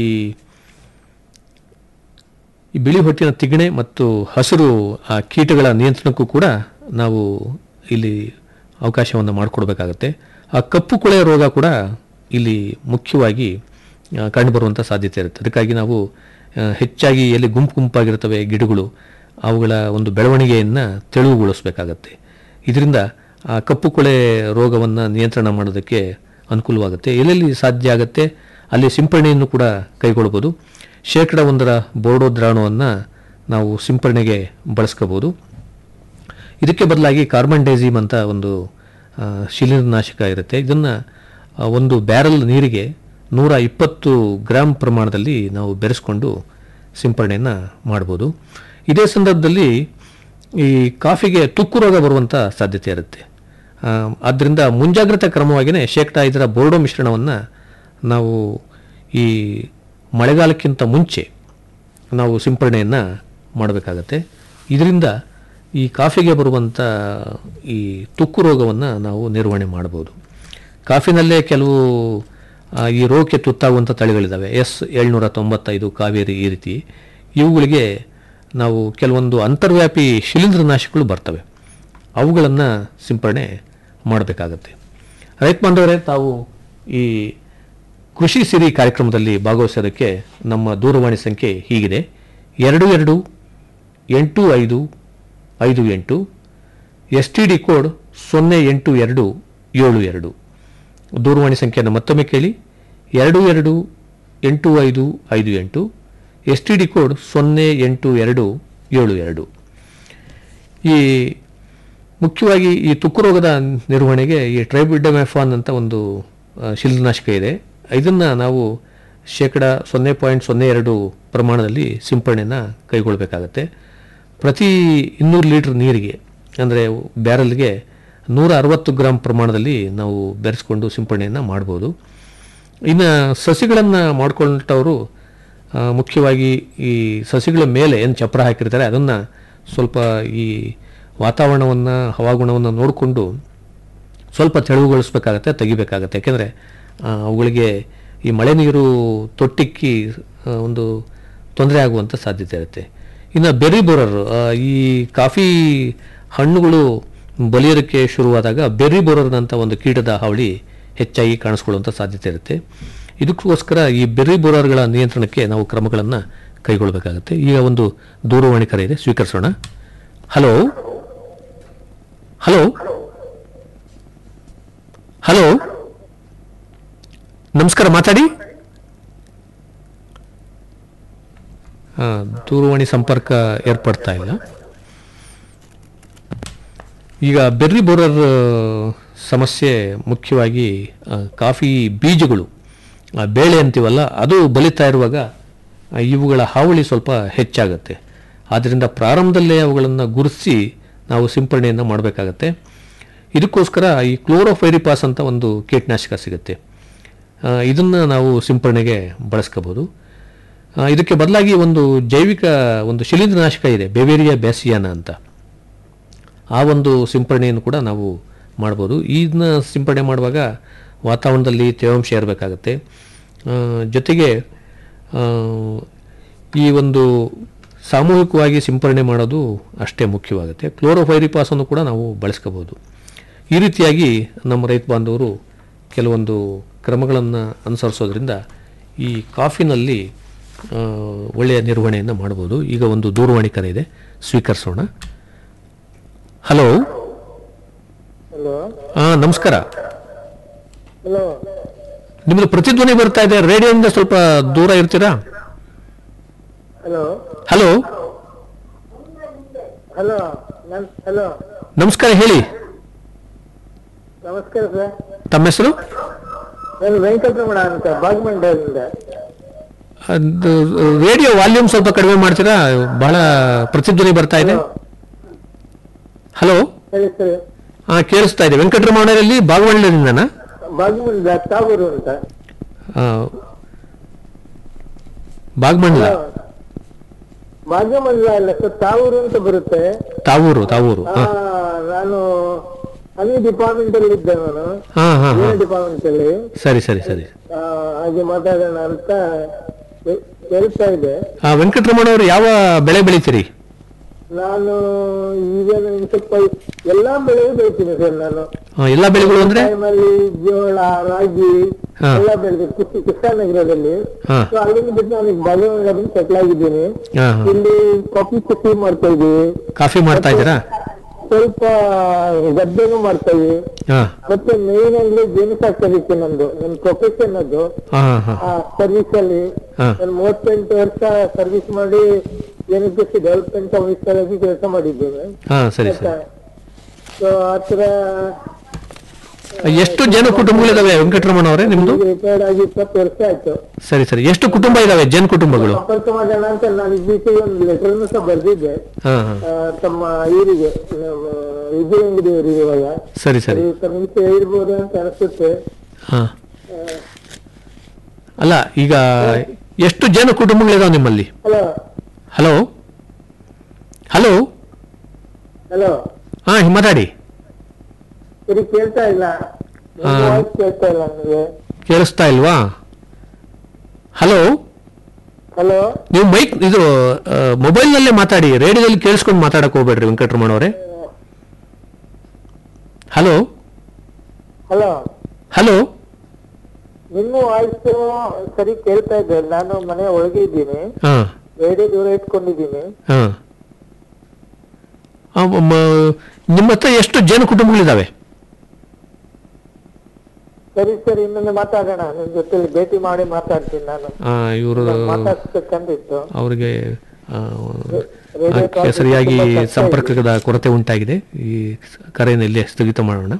ಈ ಬಿಳಿ ಹೊಟ್ಟಿನ ತಿಗಣೆ ಮತ್ತು ಹಸಿರು ಆ ಕೀಟಗಳ ನಿಯಂತ್ರಣಕ್ಕೂ ಕೂಡ ನಾವು ಇಲ್ಲಿ ಅವಕಾಶವನ್ನು ಮಾಡಿಕೊಡ್ಬೇಕಾಗತ್ತೆ ಆ ಕಪ್ಪು ಕೊಳೆ ರೋಗ ಕೂಡ ಇಲ್ಲಿ ಮುಖ್ಯವಾಗಿ ಆ, ಕಂಡುಬರುವಂಥ ಸಾಧ್ಯತೆ ಇರುತ್ತೆ ಅದಕ್ಕಾಗಿ ನಾವು ಆ, ಹೆಚ್ಚಾಗಿ ಎಲ್ಲಿ ಗುಂಪು ಗುಂಪಾಗಿರ್ತವೆ ಗಿಡಗಳು ಅವುಗಳ ಒಂದು ಬೆಳವಣಿಗೆಯನ್ನು ತೆಳುವುಗೊಳಿಸಬೇಕಾಗತ್ತೆ ಇದರಿಂದ ಆ ಕಪ್ಪು ಕೊಳೆ ರೋಗವನ್ನು ನಿಯಂತ್ರಣ ಮಾಡೋದಕ್ಕೆ ಅನುಕೂಲವಾಗುತ್ತೆ ಎಲ್ಲೆಲ್ಲಿ ಸಾಧ್ಯ ಆಗುತ್ತೆ ಅಲ್ಲಿ ಸಿಂಪರಣೆಯನ್ನು ಕೂಡ ಕೈಗೊಳ್ಬೋದು ಶೇಕಡ ಒಂದರ ಬೋರ್ಡೋ ದ್ರಾವಣವನ್ನು ನಾವು ಸಿಂಪರಣೆಗೆ ಬಳಸ್ಕೋಬೋದು ಇದಕ್ಕೆ ಬದಲಾಗಿ ಕಾರ್ಬನ್ ಡೈಸಿಮ್ ಅಂತ ಒಂದು ಆ, ಶಿಲೀಂಧ್ರನಾಶಕ ಇರುತ್ತೆ ಇದನ್ನು ಒಂದು ಬ್ಯಾರಲ್ ನೀರಿಗೆ ನೂರ ಇಪ್ಪತ್ತು ಗ್ರಾಮ್ ಪ್ರಮಾಣದಲ್ಲಿ ನಾವು ಬೆರೆಸ್ಕೊಂಡು ಸಿಂಪರಣೆಯನ್ನು ಮಾಡ್ಬೋದು ಇದೇ ಸಂದರ್ಭದಲ್ಲಿ ಈ ಕಾಫಿಗೆ ತುಕ್ಕು ರೋಗ ಬರುವಂಥ ಸಾಧ್ಯತೆ ಇರುತ್ತೆ ಆ, ಆದ್ದರಿಂದ ಮುಂಜಾಗ್ರತಾ ಕ್ರಮವಾಗಿಯೇ ಶೇಕಡ ಐದರ ಬೋರ್ಡೋ ಮಿಶ್ರಣವನ್ನು ನಾವು ಈ ಮಳೆಗಾಲಕ್ಕಿಂತ ಮುಂಚೆ ನಾವು ಸಿಂಪರಣೆಯನ್ನು ಮಾಡಬೇಕಾಗತ್ತೆ ಇದರಿಂದ ಈ ಕಾಫಿಗೆ ಬರುವಂಥ ಈ ತುಕ್ಕು ರೋಗವನ್ನು ನಾವು ನಿರ್ವಹಣೆ ಮಾಡ್ಬೋದು ಕಾಫಿನಲ್ಲೇ ಕೆಲವು ಆ, ಈ ರೋಗಕ್ಕೆ ತುತ್ತಾಗುವಂಥ ತಳಿಗಳಿದ್ದಾವೆ ಎಸ್ ಏಳ್ನೂರ ತೊಂಬತ್ತೈದು ಕಾವೇರಿ ಈ ರೀತಿ ಇವುಗಳಿಗೆ ನಾವು ಕೆಲವೊಂದು ಅಂತರ್ವ್ಯಾಪಿ ಶಿಲೀಂಧ್ರನಾಶಕಗಳು ಬರ್ತವೆ ಅವುಗಳನ್ನು ಸಿಂಪರಣೆ ಮಾಡಬೇಕಾಗತ್ತೆ ರೈತ ಬಾಂಧವರೇ ತಾವು ಈ ಕೃಷಿ ಸಿರಿ ಕಾರ್ಯಕ್ರಮದಲ್ಲಿ ಭಾಗವಹಿಸೋದಕ್ಕೆ ನಮ್ಮ ದೂರವಾಣಿ ಸಂಖ್ಯೆ ಹೀಗಿದೆ ಎರಡು ಎರಡು ಎಂಟು ಐದು ಐದು ಎಂಟು ಎಸ್ ಟಿ ಡಿ ಕೋಡ್ ಸೊನ್ನೆ ಎಂಟು ಎರಡು ಏಳು ಎರಡು ದೂರವಾಣಿ ಸಂಖ್ಯೆಯನ್ನು ಮತ್ತೊಮ್ಮೆ ಕೇಳಿ ಎರಡು ಎರಡು ಎಂಟು ಐದು ಐದು ಎಂಟು ಎಸ್ ಟಿ ಡಿ ಕೋಡ್ ಸೊನ್ನೆ ಎಂಟು ಎರಡು ಏಳು ಎರಡು ಈ ಮುಖ್ಯವಾಗಿ ಈ ತುಕ್ಕು ರೋಗದ ನಿರ್ವಹಣೆಗೆ ಈ ಟ್ರೈಬಿಡಮೆಫಾನ್ ಅಂತ ಒಂದು ಆ, ಶಿಲೀಂಧ್ರನಾಶಕ ಇದೆ ಇದನ್ನು ನಾವು ಶೇಕಡ ಸೊನ್ನೆ ಪಾಯಿಂಟ್ ಸೊನ್ನೆ ಎರಡು ಪ್ರಮಾಣದಲ್ಲಿ ಸಿಂಪರಣೆಯನ್ನು ಕೈಗೊಳ್ಳಬೇಕಾಗತ್ತೆ ಪ್ರತಿ ಇನ್ನೂರು ಲೀಟ್ರ್ ನೀರಿಗೆ ಅಂದರೆ ಬ್ಯಾರಲ್ಗೆ ನೂರ ಅರವತ್ತು ಗ್ರಾಮ್ ಪ್ರಮಾಣದಲ್ಲಿ ನಾವು ಬೆರೆಸ್ಕೊಂಡು ಸಿಂಪರಣೆಯನ್ನು ಮಾಡ್ಬೋದು ಇನ್ನು ಸಸಿಗಳನ್ನು ಮಾಡ್ಕೊಂಡವರು ಆ, ಮುಖ್ಯವಾಗಿ ಈ ಸಸಿಗಳ ಮೇಲೆ ಏನು ಚಪ್ರ ಹಾಕಿರ್ತಾರೆ ಅದನ್ನು ಸ್ವಲ್ಪ ಈ ವಾತಾವರಣವನ್ನು ಹವಾಗುಣವನ್ನು ನೋಡಿಕೊಂಡು ಸ್ವಲ್ಪ ತೆಳುವುಗೊಳಿಸ್ಬೇಕಾಗತ್ತೆ ತೆಗಿಬೇಕಾಗತ್ತೆ ಯಾಕೆಂದರೆ ಅವುಗಳಿಗೆ ಈ ಮಳೆ ನೀರು ತೊಟ್ಟಿಕ್ಕಿ ಆ, ಒಂದು ತೊಂದರೆ ಆಗುವಂಥ ಸಾಧ್ಯತೆ ಇರುತ್ತೆ ಇನ್ನು ಬೆರಿ ಬೋರರ್ ಆ, ಈ ಕಾಫಿ ಹಣ್ಣುಗಳು ಬಲಿಯೋದಕ್ಕೆ ಶುರುವಾದಾಗ ಬೆರ್ರಿ ಬೋರರ್ ಅಂತ ಒಂದು ಕೀಟದ ಹಾವಳಿ ಹೆಚ್ಚಾಗಿ ಕಾಣಿಸ್ಕೊಳ್ಳುವಂಥ ಸಾಧ್ಯತೆ ಇರುತ್ತೆ ಇದಕ್ಕೋಸ್ಕರ ಈ ಬೆರ್ರಿ ಬೋರರ್ಗಳ ನಿಯಂತ್ರಣಕ್ಕೆ ನಾವು ಕ್ರಮಗಳನ್ನು ಕೈಗೊಳ್ಳಬೇಕಾಗುತ್ತೆ ಈಗ ಒಂದು ದೂರವಾಣಿ ಕರೆ ಇದೆ ಸ್ವೀಕರಿಸೋಣ ಹಲೋ ಹಲೋ ಹಲೋ ನಮಸ್ಕಾರ ಮಾತಾಡಿ ಆ, ದೂರವಾಣಿ ಸಂಪರ್ಕ ಏರ್ಪಡ್ತಾ ಇಲ್ಲ ಈಗ ಬೆರ್ರಿ ಬೋರರ್ ಸಮಸ್ಯೆ ಮುಖ್ಯವಾಗಿ ಆ, ಕಾಫಿ ಬೀಜಗಳು ಆ, ಬೇಳೆ ಅಂತೀವಲ್ಲ ಅದು ಬಲಿತಾ ಇರುವಾಗ ಆ, ಇವುಗಳ ಹಾವಳಿ ಸ್ವಲ್ಪ ಹೆಚ್ಚಾಗುತ್ತೆ ಆದ್ದರಿಂದ ಪ್ರಾರಂಭದಲ್ಲೇ ಅವುಗಳನ್ನು ಗುರುತಿಸಿ ನಾವು ಸಿಂಪರಣೆಯನ್ನು ಮಾಡಬೇಕಾಗತ್ತೆ ಇದಕ್ಕೋಸ್ಕರ ಈ ಕ್ಲೋರೋಫೈರಿಪಾಸ್ ಅಂತ ಒಂದು ಕೀಟನಾಶಕ ಸಿಗುತ್ತೆ ಇದನ್ನು ನಾವು ಸಿಂಪರಣೆಗೆ ಬಳಸ್ಕೋಬೋದು ಆ, ಇದಕ್ಕೆ ಬದಲಾಗಿ ಒಂದು ಜೈವಿಕ ಒಂದು ಶಿಲೀಂಧ್ರನಾಶಕ ಇದೆ ಬೆವೇರಿಯಾ ಬ್ಯಾಸಿಯಾನ ಅಂತ ಆ ಒಂದು ಸಿಂಪರಣೆಯನ್ನು ಕೂಡ ನಾವು ಮಾಡ್ಬೋದು ಇದನ್ನ ಸಿಂಪರಣೆ ಮಾಡುವಾಗ ವಾತಾವರಣದಲ್ಲಿ ತೇವಾಂಶ ಇರಬೇಕಾಗತ್ತೆ ಆ, ಜೊತೆಗೆ ಆ, ಈ ಒಂದು ಸಾಮೂಹಿಕವಾಗಿ ಸಿಂಪರಣೆ ಮಾಡೋದು ಅಷ್ಟೇ ಮುಖ್ಯವಾಗುತ್ತೆ ಕ್ಲೋರೋಫೈರಿಪಾಸನ್ನು ಕೂಡ ನಾವು ಬಳಸ್ಕೋಬೋದು ಈ ರೀತಿಯಾಗಿ ನಮ್ಮ ರೈತ ಬಾಂಧವರು ಕೆಲವೊಂದು ಕ್ರಮಗಳನ್ನು ಅನುಸರಿಸೋದ್ರಿಂದ ಈ ಕಾಫಿನಲ್ಲಿ ಆ, ಒಳ್ಳೆಯ ನಿರ್ವಹಣೆಯನ್ನು ಮಾಡ್ಬೋದು ಈಗ ಒಂದು ದೂರವಾಣಿ ಕರೆ ಇದೆ ಸ್ವೀಕರಿಸೋಣ ಹಲೋ ಹಲೋ ಹಾಂ ನಮಸ್ಕಾರ ಹಲೋ ನಿಮ್ಮದು ಪ್ರತಿಧ್ವನಿ ಬರ್ತಾ ಇದೆ ರೇಡಿಯೋದಿಂದ ಸ್ವಲ್ಪ ದೂರ ಇರ್ತೀರಾ ಹಲೋ ಹಲೋ ಹಲೋ ನನ್ ಹಲೋ ನಮಸ್ಕಾರ ಹೇಳಿ ನಮಸ್ಕಾರ ಸರ್ ತಮ್ಮ ಹೆಸರು ನಾನು ವೆಂಕಟರಮಣ ಅಂತ ಬಾಗಮಂಡಲದಿಂದ ಅದು ರೇಡಿಯೋ ವಾಲ್ಯೂಮ್ ಸ್ವಲ್ಪ ಕಡಿಮೆ ಮಾಡ್ತೀರಾ ಬಹಳ ಪ್ರತಿಧ್ವನಿ ಬರ್ತಾ ಇದೆ ಹಲೋ ಹೇಳಿ ಸರ್ ಹಾ ಕೇಳಿಸ್ತಾ ಇದೆ ವೆಂಕಟರಮಣರಲ್ಲಿ ಬಾಗಮಂಡಲದಿಂದನಾ ಬಾಗಮಂಡಲ ತಾವೂರು ಅಂತ ಆ, ಬಾಗಮಂಡಲ ಬಾಗಮಂಡಲ ಅಲ್ಲ ಸರ್ ತಾವೂರು ಅಂತ ಬರುತ್ತೆ ತಾವೂರು ತಾವೂರು ಆ, ನಾನು ಅನಿ ಡಿಪಾರ್ಟ್ಮೆಂಟ್ ಅಲ್ಲಿ ಇದ್ದೆ ನಾನು ಹಾ ಹಾ ಹಾ ಡಿಪಾರ್ಟ್ಮೆಂಟ್ ಅಲ್ಲಿ ಸರಿ ಸರಿ ಸರಿ ಆ, ಹಾಗೆ ಮಾತಾಡೋಣ ಅಂತ ಹೇ- ಹೇಳ್ತಾ ಇದೆ ಆ, ವೆಂಕಟರಮಣ ಅವರು ಯಾವ ಬೆಳೆ ಬೆಳಿತೀರಿ ನಾನು ಈಗ ಇನ್ನು ಸ್ವಲ್ಪ ಎಲ್ಲಾ ಬೆಳೆಯೂ ಬೆಳಿತೀನಿ ಸರ್ ನಾನು ಆ, ಎಲ್ಲಾ ಬೆಳೆಗಳು ಅಂದ್ರೆ ಟೈಮಲ್ಲಿ ಜೋಳ ರಾಗಿ ಹಾ. ಎಲ್ಲ ಬೆಳೆದು ಕೃಷಿ ಕೃಷ್ಣನಗರದಲ್ಲಿ ಹಾ. ಸೊ ಅಲ್ಲಿಂದ ಬಿಟ್ಟು ನಾನು ಬಾಗಲಕೋಟೆ ಸೆಟ್ಲ್ ಆಗಿದ್ದೀನಿ ಹಾ, ಹಾ. ಇಲ್ಲಿ ಕಾಫಿ ಕೃಷಿ ಮಾಡ್ತಾ ಇದೀವಿ ಕಾಫಿ ಮಾಡ್ತಾ ಇದ್ದೀರಾ ಸ್ವಲ್ಪ ಗದ್ದೆನೂ ಮಾಡ್ತಾ ಇದೀವಿ ಹಾ ಮತ್ತೆ ಮೇನ್ ಅಂದ್ರೆ ಜೇನು ಸಾಕಾಣಿಕೆ ನಂದು ನನ್ನ ಪ್ರೊಫೆಷನ್ ಅದು ಹಾ ಹಾ ಹಾ ಸರ್ವಿಸ್ ಅಲ್ಲಿ ಹಾ. ನಾನು ಮೂವತ್ತೆಂಟು ವರ್ಷ ಸರ್ವಿಸ್ ಮಾಡಿ ಜೇನು ಕೃಷಿ ಡೆವಲಪ್ಮೆಂಟ್ ಆಫೀಸರ್ ಆಗಿ ಕೆಲಸ ಮಾಡಿದ್ದೇನೆ ಹಾ ಸರಿ ಸರಿ ಸೊ ಆತರ ಎಷ್ಟು ಜನ ಕುಟುಂಬಗಳಿದಾವೆ ವೆಂಕಟರಮಣ ಅವರೇ ನಿಮ್ದು ರಿಟೈರ್ಡ್ ಆಗಿ ಇಪ್ಪತ್ತು ವರ್ಷ ಆಯ್ತು ಸರಿ ಸರಿ ಎಷ್ಟು ಕುಟುಂಬ ಇದಾವೆ ಜನ ಕುಟುಂಬಗಳು ಸಂಪರ್ಕ ಮಾಡೋಣ ಅಂತ ನಾನು ಇತ್ತೀಚೆಗೆ ಒಂದು ಲೆಟರ್ ಸಹ ಬರ್ದಿದ್ದೆ ಹಾ ಹಾ ಆ, ತಮ್ಮ ಇವರಿಗೆ ನಮ್ಮ ವಿಜಯಂಗಡಿಯವರಿಗೆ ಇವಾಗ ಸರಿ ಸರಿ ಅದು ನಿಮಿಷ ಹೇಳ್ಬೋದು ಅಂತ ಅನಿಸುತ್ತೆ ಹಾ ಅಲ್ಲ ಈಗ ಎಷ್ಟು ಜನ ಕುಟುಂಬಗಳಿದಾವೆ ನಿಮ್ಮಲ್ಲಿ ಹಲೋ ಹಲೋ ಹಲೋ ಹಲೋ ಹಾ ಮಾತಾಡಿ ಸರಿ ಕೇಳ್ತಾ ಇಲ್ಲ ಆ. ವಾಯ್ಸ್ ಕೇಳ್ತಾ ಇಲ್ಲ ನನಗೆ ಕೇಳಿಸ್ತಾ ಇಲ್ವಾ ಹಲೋ ಹಲೋ ನೀವು ಮೈಕ್ ಇದು ಮೊಬೈಲ್ನಲ್ಲೇ ಮಾತಾಡಿ ರೇಡಿಯೋದಲ್ಲಿ ಕೇಳಿಸ್ಕೊಂಡು ಮಾತಾಡಕ್ ಹೋಗ್ಬೇಡ್ರಿ ವೆಂಕಟರಮಣ ಅವರೇ ಹಲೋ ಹಲೋ ಹಲೋ ನಿಮ್ಮ ವಾಯ್ಸ್ ಸರಿ ಕೇಳ್ತಾ ಇದೆ ನಾನು ಮನೆ ಒಳಗೆ ಇದ್ದೀನಿ ಹಾ ರೇಡಿಯೋ ದೂರ ಇಟ್ಕೊಂಡಿದ್ದೀನಿ ಹಾ ಆ, ಮ- ನಿಮ್ಮ ಹತ್ರ ಎಷ್ಟು ಜನ ಕುಟುಂಬಗಳಿದಾವೆ ಸರಿ ಸರಿ ಇನ್ನೊಮ್ಮೆ ಮಾತಾಡೋಣ ನಿಮ್ ಜೊತೆ ಭೇಟಿ ಮಾಡಿ ಮಾತಾಡ್ತೀನಿ ನಾನು ಇವರು ಮಾತಾಡ್ಸ್ಬೇಕಂದಿತ್ತು ಅವರಿಗೆ ಆ, ರೇಡಿಯೋ ಆ, ಸರಿಯಾಗಿ ಸಂಪರ್ಕದ ಕೊರತೆ ಉಂಟಾಗಿದೆ ಈ ಕರೆಯನ್ನು ಇಲ್ಲೇ ಸ್ಥಗಿತ ಮಾಡೋಣ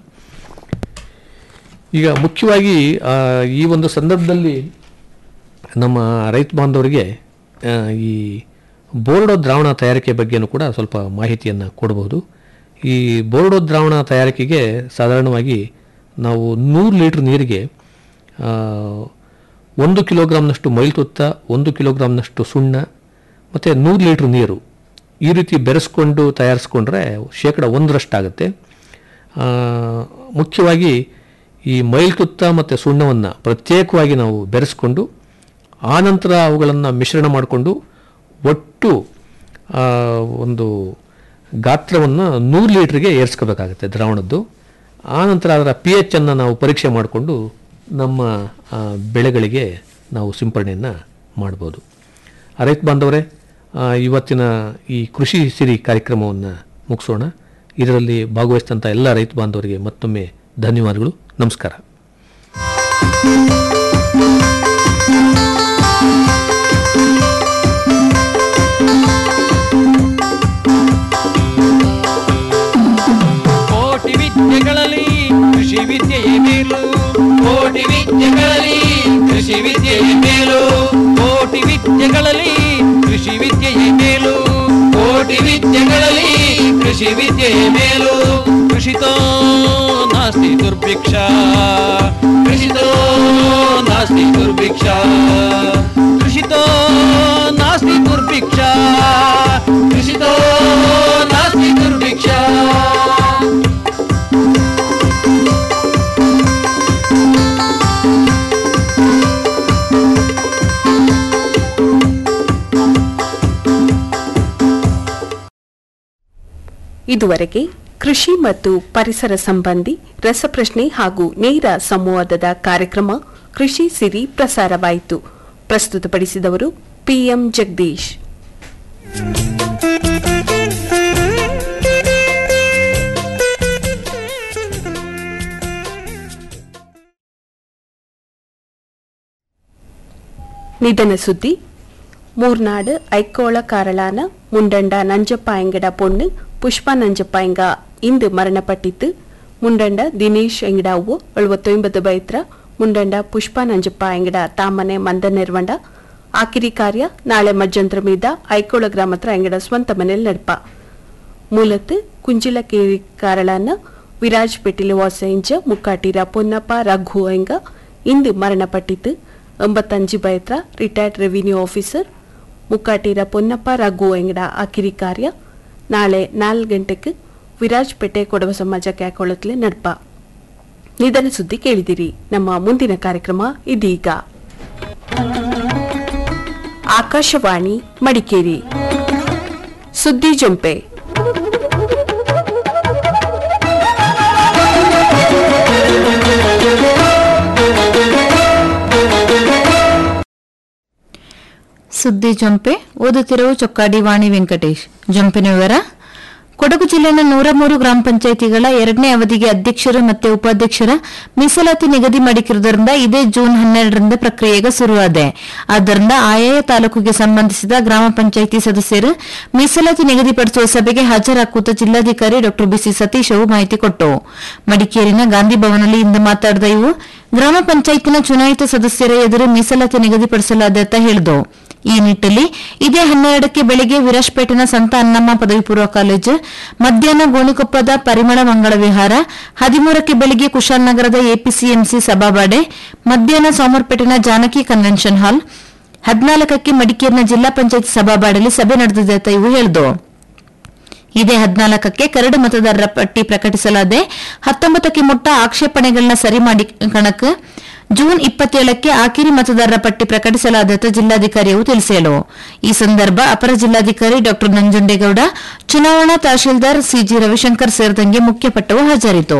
ಈಗ ಮುಖ್ಯವಾಗಿ ಆ, ಈ ಒಂದು ಸಂದರ್ಭದಲ್ಲಿ ನಮ್ಮ ರೈತ ಬಾಂಧವರಿಗೆ ಆ, ಈ ಬೋರ್ಡೋ ದ್ರಾವಣ ತಯಾರಿಕೆ ಬಗ್ಗೆನೂ ಕೂಡ ಸ್ವಲ್ಪ ಮಾಹಿತಿಯನ್ನು ಕೊಡಬಹುದು ಈ ಬೋರ್ಡೋ ದ್ರಾವಣ ತಯಾರಿಕೆಗೆ ಸಾಧಾರಣವಾಗಿ ನಾವು ನೂರು ಲೀಟ್ರ್ ನೀರಿಗೆ ಆ, ಒಂದು ಕಿಲೋಗ್ರಾಮ್ನಷ್ಟು ಮೈಲ್ತುತ್ತ ಒಂದು ಕಿಲೋಗ್ರಾಮ್ನಷ್ಟು ಸುಣ್ಣ ಮತ್ತು ನೂರು ಲೀಟ್ರ್ ನೀರು ಈ ರೀತಿ ಬೆರೆಸ್ಕೊಂಡು ತಯಾರಿಸ್ಕೊಂಡ್ರೆ ಶೇಕಡ ಒಂದರಷ್ಟಾಗುತ್ತೆ ಆ, ಮುಖ್ಯವಾಗಿ ಈ ಮೈಲ್ತುತ್ತ ಮತ್ತು ಸುಣ್ಣವನ್ನು ಪ್ರತ್ಯೇಕವಾಗಿ ನಾವು ಬೆರೆಸ್ಕೊಂಡು ಆನಂತರ ಅವುಗಳನ್ನು ಮಿಶ್ರಣ ಮಾಡಿಕೊಂಡು ಒಟ್ಟು ಆ, ಒಂದು ಗಾತ್ರವನ್ನು ನೂರು ಲೀಟ್ರಿಗೆ ಏರಿಸ್ಕೋಬೇಕಾಗುತ್ತೆ ದ್ರಾವಣದ್ದು ಆನಂತರ ಅದರ ಪಿ ಎಚ್ ಅನ್ನು ನಾವು ಪರೀಕ್ಷೆ ಮಾಡಿಕೊಂಡು ನಮ್ಮ ಆ, ಬೆಳೆಗಳಿಗೆ ನಾವು ಸಿಂಪರಣೆಯನ್ನು ಮಾಡ್ಬೋದು ಆ, ರೈತ ಬಾಂಧವರೇ ಆ, ಇವತ್ತಿನ ಈ ಕೃಷಿ ಸಿರಿ ಕಾರ್ಯಕ್ರಮವನ್ನು ಮುಗಿಸೋಣ ಇದರಲ್ಲಿ ಭಾಗವಹಿಸಿದಂಥ ಎಲ್ಲ ರೈತ ಬಾಂಧವರಿಗೆ ಮತ್ತೊಮ್ಮೆ ಧನ್ಯವಾದಗಳು ನಮಸ್ಕಾರ ಕೋಟಿ ವಿದ್ಯೆಗಳಲ್ಲಿ ಕೃಷಿ ವಿದ್ಯೆಯೇ ಮೇಲು ಕೋಟಿ ವಿದ್ಯೆಗಳಲ್ಲಿ ಕೃಷಿ ವಿದ್ಯೆಯೇ ಮೇಲು ಕೋಟಿ ವಿದ್ಯೆಗಳಲ್ಲಿ ಕೃಷಿ ವಿದ್ಯೆಯೇ ಮೇಲು ಕೋಟಿ ವಿದ್ಯೆಗಳಲ್ಲಿ ಕೃಷಿ ವಿದ್ಯೆಯೇ ಮೇಲು ಕೃಷಿತೋ ನಾಸ್ತಿ ದುರ್ಭಿಕ್ಷ ಕೃಷಿತೋ ನಾಸ್ತಿ ದುರ್ಭಿಕ್ಷ ಕೃಷಿತೋ ನಾಸ್ತಿ ದುರ್ಭಿಕ್ಷ ಕೃಷಿತೋ ನಾಸ್ತಿ ದುರ್ಭಿಕ್ಷ ಇದುವರೆಗೆ ಕೃಷಿ ಮತ್ತು ಪರಿಸರ ಸಂಬಂಧಿ ರಸಪ್ರಶ್ನೆ ಹಾಗೂ ನೇರ ಸಂವಾದದ ಕಾರ್ಯಕ್ರಮ ಕೃಷಿ ಸಿರಿ ಪ್ರಸಾರವಾಯಿತು ಪ್ರಸ್ತುತಪಡಿಸಿದವರು ಪಿಎಂ ಜಗದೀಶ್ ನಿಧನ ಸುದ್ದಿ ಮೂರ್ನಾട് ಐക്കോള കാരളാന മുണ്ടണ്ട നഞ്ചപ്പായങ്കട പൊണ്ണ് പുഷ്പ നഞ്ചപ്പായങ്ക ಇಂದು ಮರಣಪಟ್ಟಿತ್ತು ಮುಂಡಂಡ ದಿನೇಶ್ ಎಂಗಡ ಅವ್ವು ಎಳುವತ್ತೊಂಬತ್ತು ಬೈತ್ರ ಮುಂಡಂಡ ಪುಷ್ಪ ನಂಜಪ್ಪ ಎಂಗಡ ತಾಮನೆ ಮಂದ ನಿರ್ವಂಡ ಆಕಿರಿ ಕಾರ್ಯ ನಾಳೆ ಮಧ್ಯಂತರ ಮೀದ ಐಕೋಳ ಗ್ರಾಮತ್ರ ಎಂಗಡ ಸ್ವಂತ ಮನೇಲಿ ನಡ್ಪ ಮೂಲತ್ ಕುಂಜಿಲ ಕೇರಿ ಕಾರಳಾನ ವಿರಾಜ್ ಪೆಟ್ಟಿಲು ವಾಸ ಇಂಚ ಮುಕ್ಕಾಟಿರ ಪೊನ್ನಪ್ಪ ರಘು ಎಂಗ ಇಂದು ಮರಣಪಟ್ಟಿತ್ತು ಎಂಬತ್ತಂಜು ಬೈತ್ರ retired revenue officer Mukkatira Ponnappa Raghu ಎಂಗಡ ಆಕಿರಿ ಕಾರ್ಯ ನಾಳೆ ನಾಲ್ಕು ಗಂಟೆಗೆ ವಿರಾಜ್ಪೇಟೆ ಕೊಡವ ಸಮಾಜ ಕ್ಯಾಕೊಳತ್ಲೆ ನಡ್ಪ ನಿಧನ ಸುದ್ದಿ ಕೇಳಿದಿರಿ ನಮ್ಮ ಮುಂದಿನ ಕಾರ್ಯಕ್ರಮ ಇದೀಗ ಆಕಾಶವಾಣಿ ಮಡಿಕೇರಿ ಸುದ್ದಿ ಜೊಂಪೆ ಸುದ್ದಿ ಜೊಂಪೆ ಓದುತ್ತಿರುವ ಚೊಕ್ಕಾಡಿ ವಾಣಿ ವೆಂಕಟೇಶ್ ಜೊಂಪಿನ ವಿವರ ಕೊಡಗು ಜಿಲ್ಲೆನ ನೂರ ಮೂರು ಗ್ರಾಮ ಪಂಚಾಯಿತಿಗಳ ಎರಡನೇ ಅವಧಿಗೆ ಅಧ್ಯಕ್ಷರು ಮತ್ತು ಉಪಾಧ್ಯಕ್ಷರ ಮೀಸಲಾತಿ ನಿಗದಿ ಮಾಡಿರುವುದರಿಂದ ಇದೇ ಜೂನ್ ಹನ್ನೆರಡರಿಂದ ಪ್ರಕ್ರಿಯೆಗೆ ಶುರುವಾದೆ ಆದ್ದರಿಂದ ಆಯಾಯ ತಾಲೂಕಿಗೆ ಸಂಬಂಧಿಸಿದ ಗ್ರಾಮ ಪಂಚಾಯಿತಿ ಸದಸ್ಯರು ಮೀಸಲಾತಿ ನಿಗದಿಪಡಿಸುವ ಸಭೆಗೆ ಹಾಜರಾಕುತ್ತ ಜಿಲ್ಲಾಧಿಕಾರಿ ಡಾ ಬಿಸಿ ಸತೀಶ್ ಅವು ಮಾಹಿತಿ ಕೊಟ್ಟು ಮಡಿಕೇರಿನ ಗಾಂಧಿ ಭವನದಲ್ಲಿ ಇಂದು ಮಾತನಾಡಿದ ಇವು ಗ್ರಾಮ ಪಂಚಾಯತಿನ ಚುನಾಯಿತ ಸದಸ್ಯರ ಎದುರು ಮೀಸಲಾತಿ ನಿಗದಿಪಡಿಸಲಾದ ಅಂತ ಹೇಳಿದು ಈ ನಿಟ್ಟಲ್ಲಿ ಇದೇ ಹನ್ನೆರಡಕ್ಕೆ ಬೆಳಗ್ಗೆ ವಿರಾಜ್ಪೇಟೆನ ಸಂತ ಅನ್ನಮ್ಮ ಪದವಿ ಪೂರ್ವ ಕಾಲೇಜು ಮಧ್ಯಾಹ್ನ ಗೋಣಿಕೊಪ್ಪದ ಪರಿಮಳ ಮಂಗಳ ವಿಹಾರ ಹದಿಮೂರಕ್ಕೆ ಬೆಳಗ್ಗೆ ಕುಶಾಲನಗರದ ಎಪಿಸಿಎಂಸಿ ಸಭಾಬಾಡೆ ಮಧ್ಯಾಹ್ನ ಸೋಮರ್ಪೇಟೆನ ಜಾನಕಿ ಕನ್ವೆನ್ಷನ್ ಹಾಲ್ ಹದಿನಾಲ್ಕಕ್ಕೆ ಮಡಿಕೇರಿನ ಜಿಲ್ಲಾ ಪಂಚಾಯತ್ ಸಭಾಬಾಡಲ್ಲಿ ಸಭೆ ನಡೆದಿದೆ ಅಂತ ಇವು ಹೇಳಿದು ಇದೇ ಹದಿನಾಲ್ಕಕ್ಕೆ ಕರಡು ಮತದಾರರ ಪಟ್ಟಿ ಪ್ರಕಟಿಸಲಾದೆ ಹತ್ತೊಂಬತ್ತಕ್ಕೆ ಮುಟ್ಟ ಆಕ್ಷೇಪಣೆಗಳನ್ನ ಸರಿ ಮಾಡಿ ಕಣಕ್ ಜೂನ್ ಇಪ್ಪತ್ತೇಳಕ್ಕೆ ಆಕಿರಿ ಮತದಾರರ ಪಟ್ಟಿ ಪ್ರಕಟಿಸಲಾದ ಜಿಲ್ಲಾಧಿಕಾರಿಯು ತಿಳಿಸಲು ಈ ಸಂದರ್ಭ ಅಪರ ಜಿಲ್ಲಾಧಿಕಾರಿ ಡಾ ನಂಜುಂಡೇಗೌಡ ಚುನಾವಣಾ ತಹಶೀಲ್ದಾರ್ ಸಿಜಿ ರವಿಶಂಕರ್ ಸೇರಿದಂಗೆ ಮುಖ್ಯ ಪಟ್ಟವು ಹಾಜರಿತು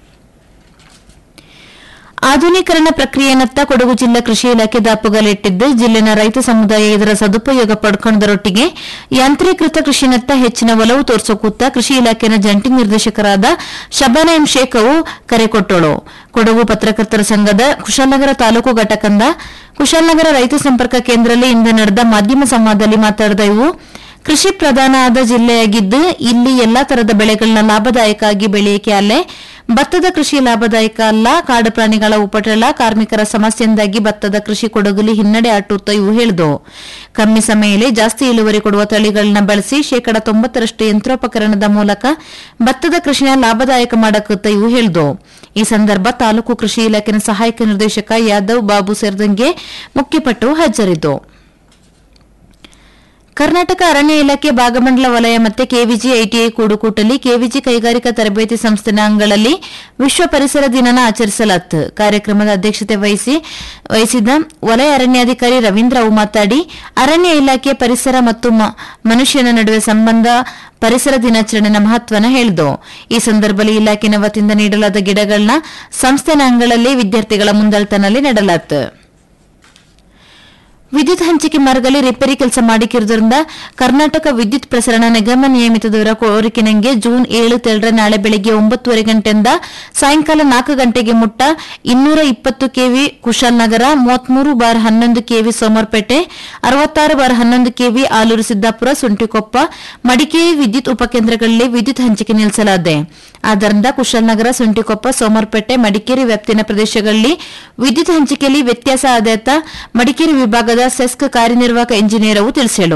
ಆಧುನೀಕರಣ ಪ್ರಕ್ರಿಯೆಯನ್ನತ್ತ ಕೊಡಗು ಜಿಲ್ಲಾ ಕೃಷಿ ಇಲಾಖೆ ದಾಪುಗಾಲಿಟ್ಟಿದ್ದು ಜಿಲ್ಲೆನ ರೈತ ಸಮುದಾಯ ಇದರ ಸದುಪಯೋಗ ಪಡ್ಕೊಂಡರೊಟ್ಟಿಗೆ ಯಾಂತ್ರೀಕೃತ ಕೃಷಿನತ್ತ ಹೆಚ್ಚಿನ ಒಲವು ತೋರಿಸೋಕುತ್ತ ಕೃಷಿ ಇಲಾಖೆನ ಜಂಟಿ ನಿರ್ದೇಶಕರಾದ ಶಬಾನ ಎಂ ಶೇಖ್ ಅವು ಕರೆ ಕೊಟ್ಟಳು ಕೊಡಗು ಪತ್ರಕರ್ತರ ಸಂಘದ ಕುಶಾಲನಗರ ತಾಲೂಕು ಘಟಕದ ಕುಶಾಲನಗರ ರೈತ ಸಂಪರ್ಕ ಕೇಂದ್ರದಲ್ಲಿ ಇಂದು ನಡೆದ ಮಾಧ್ಯಮ ಸಂವಾದದಲ್ಲಿ ಮಾತನಾಡಿದ ಇವು ಕೃಷಿ ಪ್ರಧಾನ ಆದ ಜಿಲ್ಲೆಯಾಗಿದ್ದು ಇಲ್ಲಿ ಎಲ್ಲಾ ತರದ ಬೆಳೆಗಳನ್ನ ಲಾಭದಾಯಕ ಆಗಿ ಬೆಳೆಯಕ್ಕೆ ಅಲ್ಲೇ ಭತ್ತದ ಕೃಷಿ ಲಾಭದಾಯಕ ಅಲ್ಲ ಕಾಡು ಪ್ರಾಣಿಗಳ ಉಪಟಳ ಕಾರ್ಮಿಕರ ಸಮಸ್ಯೆಯಿಂದಾಗಿ ಭತ್ತದ ಕೃಷಿ ಕೊಡಗಲಿ ಹಿನ್ನಡೆ ಆಟುತ್ತ ಇವು ಹೇಳಿದು ಕಮ್ಮಿ ಸಮಯದಲ್ಲಿ ಜಾಸ್ತಿ ಇಳುವರಿ ಕೊಡುವ ತಳಿಗಳನ್ನ ಬಳಸಿ ಶೇಕಡ ತೊಂಬತ್ತರಷ್ಟು ಯಂತ್ರೋಪಕರಣದ ಮೂಲಕ ಭತ್ತದ ಕೃಷಿನ ಲಾಭದಾಯಕ ಮಾಡಕತ್ತ ಇವು ಹೇಳಿದು ಈ ಸಂದರ್ಭ ತಾಲೂಕು ಕೃಷಿ ಇಲಾಖೆನ ಸಹಾಯಕ ನಿರ್ದೇಶಕ ಯಾದವ್ ಬಾಬು ಸೇರಿದಂಗೆ ಮುಖ್ಯಪಟ್ಟು ಹಾಜರಿದ್ದು ಕರ್ನಾಟಕ ಅರಣ್ಯ ಇಲಾಖೆ ಭಾಗಮಂಡಲ ವಲಯ ಮತ್ತು ಕೆವಿಜಿ ಐಟಿಐ ಕೂಡುಕೂಟಲ್ಲಿ ಕೆವಿಜಿ ಕೈಗಾರಿಕಾ ತರಬೇತಿ ಸಂಸ್ಥೆನ ಅಂಗಳಲ್ಲಿ ವಿಶ್ವ ಪರಿಸರ ದಿನನ ಆಚರಿಸಲಾಯಿತು ಕಾರ್ಯಕ್ರಮದ ಅಧ್ಯಕ್ಷತೆ ವಹಿಸಿ ವಹಿಸಿದ ವಲಯ ಅರಣ್ಯಾಧಿಕಾರಿ ರವೀಂದ್ರ ಅವು ಮಾತಾಡಿ ಅರಣ್ಯ ಇಲಾಖೆ ಪರಿಸರ ಮತ್ತು ಮ- ಮನುಷ್ಯನ ನಡುವೆ ಸಂಬಂಧ ಪರಿಸರ ದಿನಾಚರಣೆಯ ಮಹತ್ವನ ಹೇಳಿದು ಈ ಸಂದರ್ಭದಲ್ಲಿ ಇಲಾಖೆನ ವತಿಯಿಂದ ನೀಡಲಾದ ಗಿಡಗಳನ್ನ ಸಂಸ್ಥೆನ ಅಂಗಳಲ್ಲಿ ವಿದ್ಯಾರ್ಥಿಗಳ ಮುಂದಾಳ್ತನಲ್ಲಿ ನೆಡಲಾಯಿತು ವಿದ್ಯುತ್ ಹಂಚಿಕೆ ಮಾರ್ಗದಲ್ಲಿ ರಿಪೇರಿ ಕೆಲಸ ಮಾಡಿಕಿರುವುದರಿಂದ ಕರ್ನಾಟಕ ವಿದ್ಯುತ್ ಪ್ರಸರಣ ನಿಗಮ ನಿಯಮಿತದವರ ಕೋರಿಕೆನಂಗೆ ಜೂನ್ ಏಳು ತೆರಳ ನಾಳೆ ಬೆಳಗ್ಗೆ ಒಂಬತ್ತುವರೆ ಗಂಟೆಯಿಂದ ಸಾಯಂಕಾಲ ನಾಲ್ಕು ಗಂಟೆಗೆ ಮುಟ್ಟ ಇನ್ನೂರ ಇಪ್ಪತ್ತು ಕೆವಿ ಕುಶಾಲನಗರ ಮೂವತ್ಮೂರು ಬಾರ್ ಹನ್ನೊಂದು ಕೆವಿ ಸೋಮರ್ಪೇಟೆ ಅರವತ್ತಾರು ಬಾರ್ ಹನ್ನೊಂದು ಕೆವಿ ಆಲೂರು ಸಿದ್ದಾಪುರ ಸುಂಟಿಕೊಪ್ಪ ಮಡಿಕೇರಿ ವಿದ್ಯುತ್ ಉಪಕೇಂದ್ರಗಳಲ್ಲಿ ವಿದ್ಯುತ್ ಹಂಚಿಕೆ ನಿಲ್ಲಿಸಲಾಗಿದೆ ಆದ್ದರಿಂದ ಕುಶಾಲನಗರ ಸುಂಟಿಕೊಪ್ಪ ಸೋಮರ್ಪೇಟೆ ಮಡಿಕೇರಿ ವ್ಯಾಪ್ತಿನ ಪ್ರದೇಶಗಳಲ್ಲಿ ವಿದ್ಯುತ್ ಹಂಚಿಕೆಯಲ್ಲಿ ವ್ಯತ್ಯಾಸ ಆದಾಯತ ಮಡಿಕೇರಿ ವಿಭಾಗದ ಸೆಸ್ಕ್ ಕಾರ್ಯನಿರ್ವಾಹಕ ಇಂಜಿನಿಯರ್ ಅವು ತಿಳಿಸಲು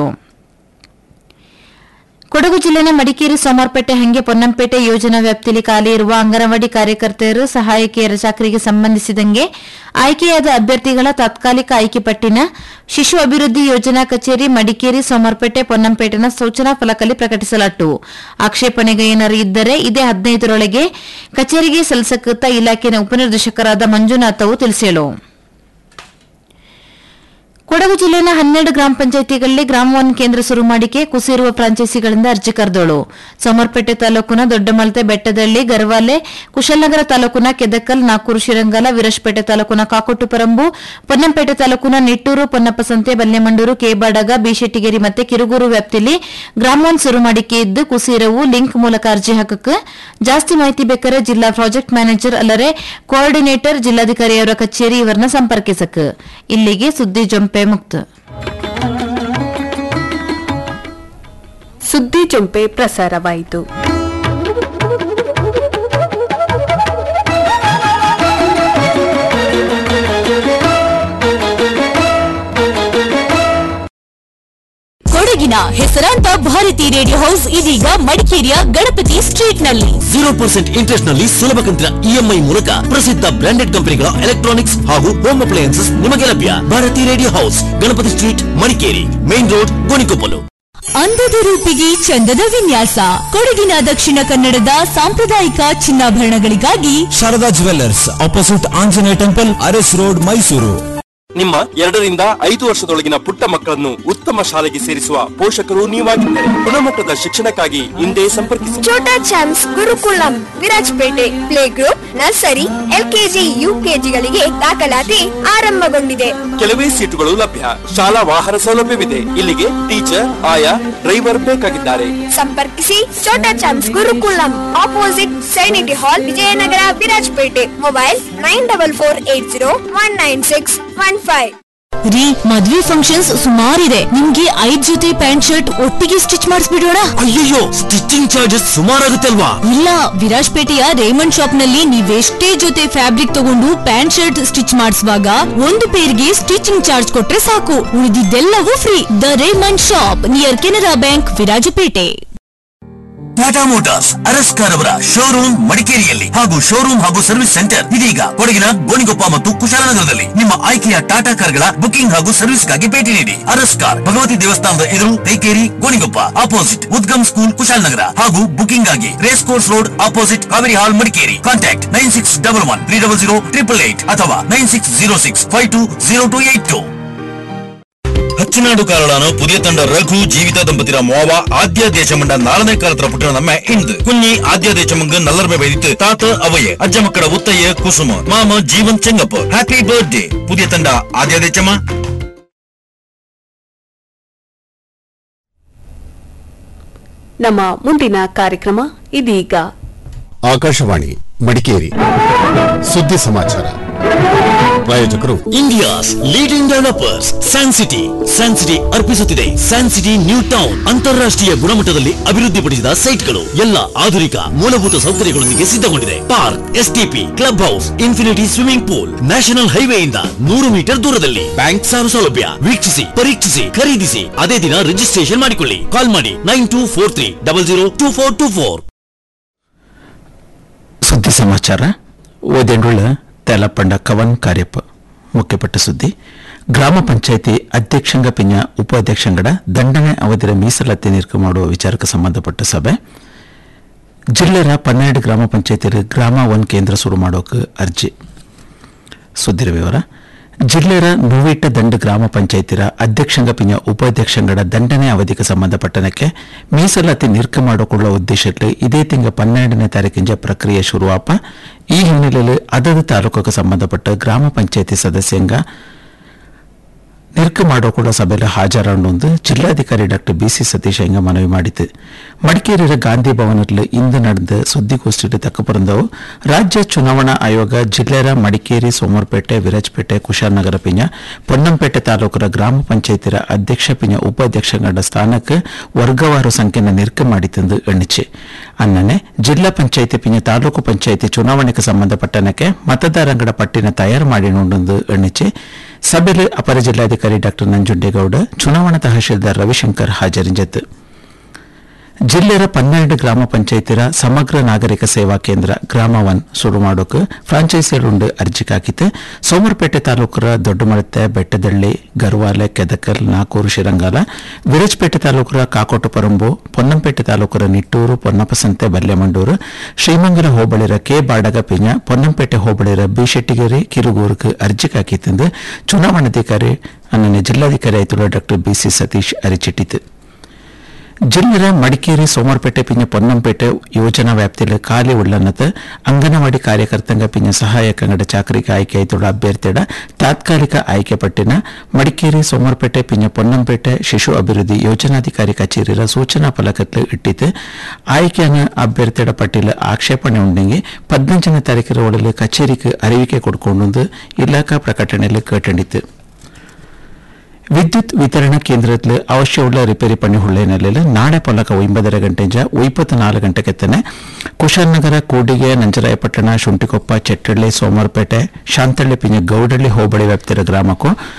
ಕೊಡಗು ಜಿಲ್ಲೆನ ಮಡಿಕೇರಿ ಸೋಮವಾರಪೇಟೆ ಹಂಗೆ ಪೊನ್ನಂಪೇಟೆ ಯೋಜನಾ ವ್ಯಾಪ್ತಿಯಲ್ಲಿ ಖಾಲಿ ಇರುವ ಅಂಗನವಾಡಿ ಕಾರ್ಯಕರ್ತೆಯರು ಸಹಾಯಕಿಯರ ಚಾಕರಿಗೆ ಸಂಬಂಧಿಸಿದಂಗೆ ಆಯ್ಕೆಯಾದ ಅಭ್ಯರ್ಥಿಗಳ ತಾತ್ಕಾಲಿಕ ಆಯ್ಕೆ ಪಟ್ಟಿನ ಶಿಶು ಅಭಿವೃದ್ಧಿ ಯೋಜನಾ ಕಚೇರಿ ಮಡಿಕೇರಿ ಸೋಮವಾರಪೇಟೆ ಪೊನ್ನಂಪೇಟೆನ ಸೂಚನಾ ಫಲಕಲ್ಲಿ ಪ್ರಕಟಿಸಲಾಟು ಆಕ್ಷೇಪಣೆಗೆ ಏನಾರು ಇದ್ದರೆ ಇದೇ ಹದಿನೈದರೊಳಗೆ ಕಚೇರಿಗೆ ಸಲ್ಲಿಸಕೃತ ಇಲಾಖೆಯ ಉಪನಿರ್ದೇಶಕರಾದ ಮಂಜುನಾಥ್ ಅವು ತಿಳಿಸಲು ಕೊಡಗು ಜಿಲ್ಲೆನ ಹನ್ನೆರಡು ಗ್ರಾಮ ಪಂಚಾಯಿತಿಗಳಲ್ಲಿ ಗ್ರಾಮ ಒನ್ ಕೇಂದ್ರ ಶುರು ಮಾಡಿಕೆ ಕುಸಿರುವ ಫ್ರಾಂಚೈಸಿಗಳಿಂದ ಅರ್ಜಿ ಕರೆದೋಳು ಸೋಮರ್ಪೇಟೆ ತಾಲೂಕಿನ ದೊಡ್ಡಮಲ್ತೆ ಬೆಟ್ಟದಳ್ಳಿ ಗರ್ವಾಲೆ ಕುಶಲನಗರ ತಾಲೂಕಿನ ಕೆದಕಲ್ ನಾಕೂರು ಶಿರಂಗಲ ವಿರಶಪೇಟೆ ತಾಲೂಕಿನ ಕಾಕೊಟ್ಟುಪರಂಬು ಪೊನ್ನಂಪೇಟೆ ತಾಲೂಕಿನ ನಿಟ್ಟೂರು ಪೊನ್ನಪ್ಪ ಸಂತೆ ಬಲ್ಲೆಮಂಡೂರು ಕೇಬಾಡಗ ಬಿಶೆಟ್ಟಿಗೇರಿ ಮತ್ತೆ ಕಿರುಗೂರು ವ್ಯಾಪ್ತಿಯಲ್ಲಿ ಗ್ರಾಮ ಒನ್ ಶುರು ಮಾಡಿಕೆ ಇದ್ದು ಕುಸಿರವು ಲಿಂಕ್ ಮೂಲಕ ಅರ್ಜಿ ಹಾಕಕ್ಕೆ ಜಾಸ್ತಿ ಮಾಹಿತಿ ಬೇಕಾರೆ ಜಿಲ್ಲಾ ಪ್ರಾಜೆಕ್ಟ್ ಮ್ಯಾನೇಜರ್ ಅಲ್ಲರೆ ಕೋಆರ್ಡಿನೇಟರ್ ಜಿಲ್ಲಾಧಿಕಾರಿಯವರ ಕಚೇರಿ ಇವರನ್ನ ಸಂಪರ್ಕಿಸಕ್ ಇಲ್ಲಿಗೆ ಸುದ್ದಿ ಜೊಂಪೆ ಮುಕ್ತ ಸುದ್ದಿ ಜೊಂಪೆ ಪ್ರಸಾರವಾಯಿತು ಕೊಡಗಿನ ಹೆಸರಾಂತ ಭಾರತಿ ರೇಡಿಯೋ ಹೌಸ್ ಇದೀಗ ಮಡಿಕೇರಿಯ ಗಣಪತಿ ಸ್ಟ್ರೀಟ್ ನಲ್ಲಿ ಜೀರೋ ಪರ್ಸೆಂಟ್ ಇಂಟ್ರೆಸ್ಟ್ ನಲ್ಲಿ ಸುಲಭ ಕಂತಿನ ಇಎಂಐ ಮೂಲಕ ಪ್ರಸಿದ್ಧ ಬ್ರಾಂಡೆಡ್ ಕಂಪನಿಗಳ ಎಲೆಕ್ಟ್ರಾನಿಕ್ಸ್ ಹಾಗೂ ಹೋಮ್ ಅಪ್ಲಯನ್ಸಸ್ ನಿಮಗೆ ಲಭ್ಯ Bharathi radio house Ganapathi street Madikeri main road Gonikoppalu ಅಂದದ ರೂಪಿಗೆ ಚಂದದ ವಿನ್ಯಾಸ ಕೊಡಗಿನ ದಕ್ಷಿಣ ಕನ್ನಡದ ಸಾಂಪ್ರದಾಯಿಕ ಚಿನ್ನಾಭರಣಗಳಿಗಾಗಿ Sharada jewellers opposite Anjaneya temple Aras road Mysuru ನಿಮ್ಮ ಎರಡರಿಂದ ಐದು ವರ್ಷದೊಳಗಿನ ಪುಟ್ಟ ಮಕ್ಕಳನ್ನು ಉತ್ತಮ ಶಾಲೆಗೆ ಸೇರಿಸುವ ಪೋಷಕರು ನೀವಾಗಿದ್ದರೆ ಗುಣಮಟ್ಟದ ಶಿಕ್ಷಣಕ್ಕಾಗಿ ಹಿಂದೆ ಸಂಪರ್ಕಿಸಿ Chota champs Gurukulam Virajpet play group nursery LKG ಯುಕೆಜಿಗಳಿಗೆ ದಾಖಲಾತಿ ಆರಂಭಗೊಂಡಿದೆ ಕೆಲವೇ ಸೀಟುಗಳು ಲಭ್ಯ ಶಾಲಾ ವಾಹನ ಸೌಲಭ್ಯವಿದೆ ಇಲ್ಲಿಗೆ ಟೀಚರ್ ಆಯಾ ಡ್ರೈವರ್ ಬೇಕಾಗಿದ್ದಾರೆ ಸಂಪರ್ಕಿಸಿ ಛೋಟಾ ಚಾಮ್ಸ್ ಗುರುಕುಲಂ ಆಪೋಸಿಟ್ ಸೈನಿಟಿ hall Vijayanagar Virajpet mobile nine double four eight zero one nine six one five ರೀ ಮದ್ವೆ ಫಂಕ್ಷನ್ಸ್ ಸುಮಾರಿದೆ ನಿಮ್ಗೆ ಐದ್ ಜೊತೆ ಪ್ಯಾಂಟ್ ಶರ್ಟ್ ಒಟ್ಟಿಗೆ ಸ್ಟಿಚ್ ಮಾಡಿಸ್ಬಿಡೋಣ ಅಯ್ಯಯ್ಯೋ ಸ್ಟಿಚಿಂಗ್ ಚಾರ್ಜಸ್ ಸುಮಾರಾಗುತ್ತೆ ಅಲ್ವಾ ಇಲ್ಲ ವಿರಾಜ್ಪೇಟೆಯ ರೇಮಂಡ್ ಶಾಪ್ ನಲ್ಲಿ ನೀವೆಷ್ಟೇ ಜೊತೆ ಫ್ಯಾಬ್ರಿಕ್ ತಗೊಂಡು ಪ್ಯಾಂಟ್ ಶರ್ಟ್ ಸ್ಟಿಚ್ ಮಾಡಿಸುವಾಗ ಒಂದು ಪೇರ್ಗೆ ಸ್ಟಿಚಿಂಗ್ ಚಾರ್ಜ್ ಕೊಟ್ರೆ ಸಾಕು ಉಳಿದಿದ್ದೆಲ್ಲವೂ free the Raymond shop near Canara bank Virajpet Tata motors Araskar ಅವರ ಶೋರೂಮ್ ಮಡಿಕೇರಿಯಲ್ಲಿ ಹಾಗೂ ಶೋರೂಮ್ ಹಾಗೂ ಸರ್ವಿಸ್ ಸೆಂಟರ್ ಇದೀಗ ಕೊಡಗಿನ ಗೋಣಿಗೊಪ್ಪ ಮತ್ತು ಕುಶಾಲನಗರದಲ್ಲಿ ನಿಮ್ಮ ಆಯ್ಕೆಯ ಟಾಟಾ ಕಾರ್ಗಳ ಬುಕಿಂಗ್ ಹಾಗೂ ಸರ್ವಿಸ್ಗಾಗಿ ಭೇಟಿ ನೀಡಿ ಅರಸ್ಕಾರ್ ಭಗವತಿ ದೇವಸ್ಥಾನದ ಎದುರು ತೈಕೇರಿ ಗೋಣಿಗೊಪ್ಪ ಆಪೋಸಿಟ್ ಉದ್ಗಮ್ ಸ್ಕೂಲ್ ಕುಶಾಲನಗರ ಹಾಗೂ ಬುಕಿಂಗ್ ಆಗಿ race course road opposite Kaveri hall Madikeri contact nine six double one three double zero triple eight ಅಥವಾ nine six zero six five two zero two eight two Hachchanadu പുതിയ ತಂಡ ರಘು ಜೀವಿತ ದಂಪತಿರ ಮೋವ ಆದ್ಯ ದೇಶಮಂಡ ನಾಳನೇ ಕಾಲತ್ರ ಪುಟ್ಟಣ ನಮ್ಮ ಇಂದು ಕುഞ്ഞി ಆದ್ಯ ದೇಶಮಂಗ ನಲ್ಲರ್ಮೆ ಬೈದಿತ್ತು ತಾತ ಅವಯೆ ಅಜ್ಜ ಮಕ್ಕಳ ಉತ್ತಯ್ಯ ಕುಸುಮ ಮಾಮ ಜೀವನ್ ಚೆಂಗಪ್ಪ ಹ್ಯಾಪಿ ಬರ್ತ್ಡೇ ಪುದಿಯ ತಂಡ ಆದ್ಯ ದೇಶಮ ನಮ್ಮ ಮುಂದಿನ ಕಾರ್ಯಕ್ರಮ ಇದೀಗ ಆಕಾಶವಾಣಿ ಮಡಿಕೇರಿ ಸುದ್ದಿ ಸಮಾಚಾರ ಪ್ರಾಯೋಜಕರು India's leading developers San city San city ಅರ್ಪಿಸುತ್ತಿದೆ ಸ್ಯಾನ್ ಸಿಟಿ ನ್ಯೂ ಟೌನ್ ಅಂತಾರಾಷ್ಟ್ರೀಯ ಗುಣಮಟ್ಟದಲ್ಲಿ ಅಭಿವೃದ್ಧಿಪಡಿಸಿದ ಸೈಟ್ಗಳು ಎಲ್ಲ ಆಧುನಿಕ ಮೂಲಭೂತ ಸೌಕರ್ಯಗಳೊಂದಿಗೆ ಸಿದ್ಧಗೊಂಡಿದೆ park STP club house infinity swimming pool national ಹೈವೇಯಿಂದ ನೂರು ಮೀಟರ್ ದೂರದಲ್ಲಿ ಬ್ಯಾಂಕ್ ಸಾಲ ಸೌಲಭ್ಯ ವೀಕ್ಷಿಸಿ ಪರೀಕ್ಷಿಸಿ ಖರೀದಿಸಿ ಅದೇ ದಿನ ರಿಜಿಸ್ಟ್ರೇಷನ್ ಮಾಡಿಕೊಳ್ಳಿ ಕಾಲ್ ಮಾಡಿ nine two four three double zero two four two four ಸುದ್ದಿ ಸಮಾಚಾರ ಓದೆಂಡುಳ್ಳ ತೆಲಪಂಡ ಕವನ್ ಕಾರ್ಯಪ್ಪ ಮುಖ್ಯಪಟ್ಟ ಸುದ್ದಿ ಗ್ರಾಮ ಪಂಚಾಯಿತಿ ಅಧ್ಯಕ್ಷಂಗ ಪಿಂಜ ಉಪಾಧ್ಯಕ್ಷಂಗಡ ದಂಡನೆ ಅವಧಿರ ಮೀಸಲಾತಿ ನಿರ್ಕ ಮಾಡುವ ವಿಚಾರಕ್ಕೆ ಸಂಬಂಧಪಟ್ಟ ಸಭೆ ಜಿಲ್ಲೆಯ ಪನ್ನೆರಡು ಗ್ರಾಮ ಪಂಚಾಯತಿರ ಗ್ರಾಮ ಒನ್ ಕೇಂದ್ರ ಶುರು ಮಾಡೋಕೆ ಅರ್ಜಿ ಸುದ್ದಿರ ವಿವರ ಜಿಲ್ಲೆಯ ನೂವಿಟ್ಟ ದಂಡ ಗ್ರಾಮ ಪಂಚಾಯತಿರ ಅಧ್ಯಕ್ಷಂಗ ಪಿಂಜ ಉಪಾಧ್ಯಕ್ಷಂಗಡ ದಂಡನೆ ಅವಧಿಗೆ ಸಂಬಂಧಪಟ್ಟನಕ್ಕೆ ಮೀಸಲಾತಿ ನಿರ್ಕ ಮಾಡಿಕೊಳ್ಳುವ ಉದ್ದೇಶಕ್ಕೆ ಇದೇ ತಿಂಗಳ ಪನ್ನೆರಡನೇ ತಾರೀಕಿಂಜ ಪ್ರಕ್ರಿಯೆ ಶುರುವಾಪ ಈ ಹಿನ್ನೆಲೆಯಲ್ಲಿ ಅದದ ತಾಲೂಕಿಗೆ ಸಂಬಂಧಪಟ್ಟ ಗ್ರಾಮ ಪಂಚಾಯತಿ ಸದಸ್ಯಂಗ ನಿರ್ಕ ಮಾಡಿಕೊಳ್ಳುವ ಸಭೆಯಲ್ಲಿ ಹಾಜರಾಂಡು ಜಿಲ್ಲಾಧಿಕಾರಿ ಡಾಕ್ಟರ್ ಬಿಸಿ ಸತೀಶ್ ಹೆಂಗ ಮನವಿ ಮಾಡಿತು ಮಡಿಕೇರಿಯ ಗಾಂಧಿ ಭವನದಲ್ಲಿ ಇಂದು ನಡೆದ ಸುದ್ದಿಗೋಷ್ಠಿಯಲ್ಲಿ ತಕ್ಕಪರಂದವು ರಾಜ್ಯ ಚುನಾವಣಾ ಆಯೋಗ ಜಿಲ್ಲೆಯ ಮಡಿಕೇರಿ ಸೋಮವಾರಪೇಟೆ ವಿರಾಜಪೇಟೆ ಕುಶಾಲನಗರ ಪಿಂಜ ಪೊನ್ನಂಪೇಟೆ ತಾಲೂಕರ ಗ್ರಾಮ ಪಂಚಾಯತಿರ ಅಧ್ಯಕ್ಷ ಪಿಂಜ ಉಪಾಧ್ಯಕ್ಷಗಳ ಸ್ಥಾನಕ್ಕೆ ವರ್ಗವಾರು ಸಂಖ್ಯೆನ ನಿರ್ಕ ಮಾಡಿತೆಂದು ಎಣ್ಣಿಚೆ ಅನ್ನನೆ ಜಿಲ್ಲಾ ಪಂಚಾಯತಿ ಪಿಂಜ ತಾಲೂಕು ಪಂಚಾಯತಿ ಚುನಾವಣೆಗೆ ಸಂಬಂಧಪಟ್ಟನಕ್ಕೆ ಮತದಾರಂಗಡ ಪಟ್ಟಿನ ತಯಾರು ಮಾಡಿನೊಂದು ಎಣ್ಣಿಚೆ ಸಭೆಯಲ್ಲಿ ಅಪರ ಜಿಲ್ಲಾಧಿಕಾರಿ ಡಾಕ್ಟರ್ ನಂಜುಂಡೇಗೌಡ ಚುನಾವಣಾ ತಹಶೀಲ್ದಾರ್ ರವಿಶಂಕರ್ ಹಾಜರಿಂಜತ್ತು ಜಿಲ್ಲೆಯ ಪನ್ನೆರಡು ಗ್ರಾಮ ಪಂಚಾಯತಿರ ಸಮಗ್ರ ನಾಗರಿಕ ಸೇವಾ ಕೇಂದ್ರ ಗ್ರಾಮ ಒನ್ ಶುರು ಮಾಡೋಕೆ ಫ್ರಾಂಚೈಸಿಯರುಂಡು ಅರ್ಜಿ ಹಾಕಿತ್ತು ಸೋಮರಪೇಟೆ ತಾಲೂಕರ ದೊಡ್ಡಮಳತೆ ಬೆಟ್ಟದಳ್ಳಿ ಗರ್ವಾಲೆ ಕೆದಕಲ್ ನಾಕೂರು ಶಿರಂಗಾಲ ವಿರಜಪೇಟೆ ತಾಲೂಕರ ಕಾಕೋಟು ಪರಂಬು ಪೊನ್ನಂಪೇಟೆ ತಾಲೂಕರ ನಿಟ್ಟೂರು ಪೊನ್ನಪಸಂತೆ ಬಲ್ಲೆಮಂಡೂರು ಶ್ರೀಮಂಗಲ ಹೋಬಳಿರ ಕೆ ಬಾಡಗ ಪಿಂಜ ಪೊನ್ನಂಪೇಟೆ ಹೋಬಳಿರ ಬಿ ಶೆಟ್ಟಿಗೆರೆ ಕಿರುಗೂರುకు ಅರ್ಜಿ ಹಾಕಿತ್ತಂದು ಚುನಾವಣಾಧಿಕಾರಿ ಅನ್ನನೆ ಜಿಲ್ಲಾಧಿಕಾರಿ ಆಯ್ತುള്ള ಡಾಕ್ಟರ್ ಬಿಸಿ ಸತೀಶ್ ಅರಿಚಿಟ್ಟಿತು ಜಿಲ್ಲೆಯ ಮಡಿಕೇರಿ ಸೋಮವಾರಪೇಟೆ ಪಿಂಜ ಪೊನ್ನಂಪೇಟೆ ಯೋಜನಾ ವ್ಯಾಪ್ತಿಯಲ್ಲಿ ಖಾಲಿ ಉಳ್ಳನ್ನತ ಅಂಗನವಾಡಿ ಕಾರ್ಯಕರ್ತಂಗ ಪಿಂಜ ಸಹಾಯಕಂಗಡ ಚಾಕರಿಗೆ ಆಯ್ಕೆ ಆಯ್ತುള്ള ಅಭ್ಯರ್ಥಿಯ ತಾತ್ಕಾಲಿಕ ಆಯ್ಕೆ ಪಟ್ಟಿನ ಮಡಿಕೇರಿ ಸೋಮವಾರಪೇಟೆ ಪಿಂಜ ಪೊನ್ನಂಪೇಟೆ ಶಿಶು ಅಭಿವೃದ್ಧಿ ಯೋಜನಾಧಿಕಾರಿ ಕಚೇರಿಯ ಸೂಚನಾ ಫಲಕത്തിൽ ಇಟ್ಟಿತ್ತು ಆಯ್ಕೆಯ ಅಭ್ಯರ್ಥಿಯ ಪಟ್ಟಿಲ ಆಕ್ಷೇಪಣೆ ಉಂಡೆಂಗೆ ಪದ್ನಂಚನೇ ತಾರೀಕಿನ ಒಳಗೆ ಕಚೇರಿಗೆ ಅರಿವಿಕೆ ಕೊಡ್ಕೊಂಡು ಇಲಾಖಾ ಪ್ರಕಟಣೆಯಲ್ಲಿ ಕೇಟಂಡಿತು ವಿದ್ಯುತ್ ವಿತರಣಾ ಕೇಂದ್ರದಲ್ಲಿ ಅವಶ್ಯವುಳ್ಳ ರಿಪೇರಿ ಪಣಿ ಹುಳ್ಳೆನಲ್ಲಿ ನಾಳೆ ಪೊಲಕ ಒಂಬದರ ಗಂಟೆಂಜ ಇಪ್ಪತ್ನಾಲ್ಕು ಗಂಟೆಗೆತ್ತನೆ ಕುಶಾಲನಗರ ಕೂಡಿಗೆ ನಂಜರಾಯಪಟ್ಟಣ ಶುಂಟಿಕೊಪ್ಪ ಚೆಟ್ಟಳ್ಳಿ ಸೋಮವಾರಪೇಟೆ ಶಾಂತಳ್ಳಿ ಪಿಂಜ ಗೌಡಳ್ಳಿ ಹೋಬಳಿ ವ್ಯಾಪ್ತಿಯ ಗ್ರಾಮಕ್ಕೂ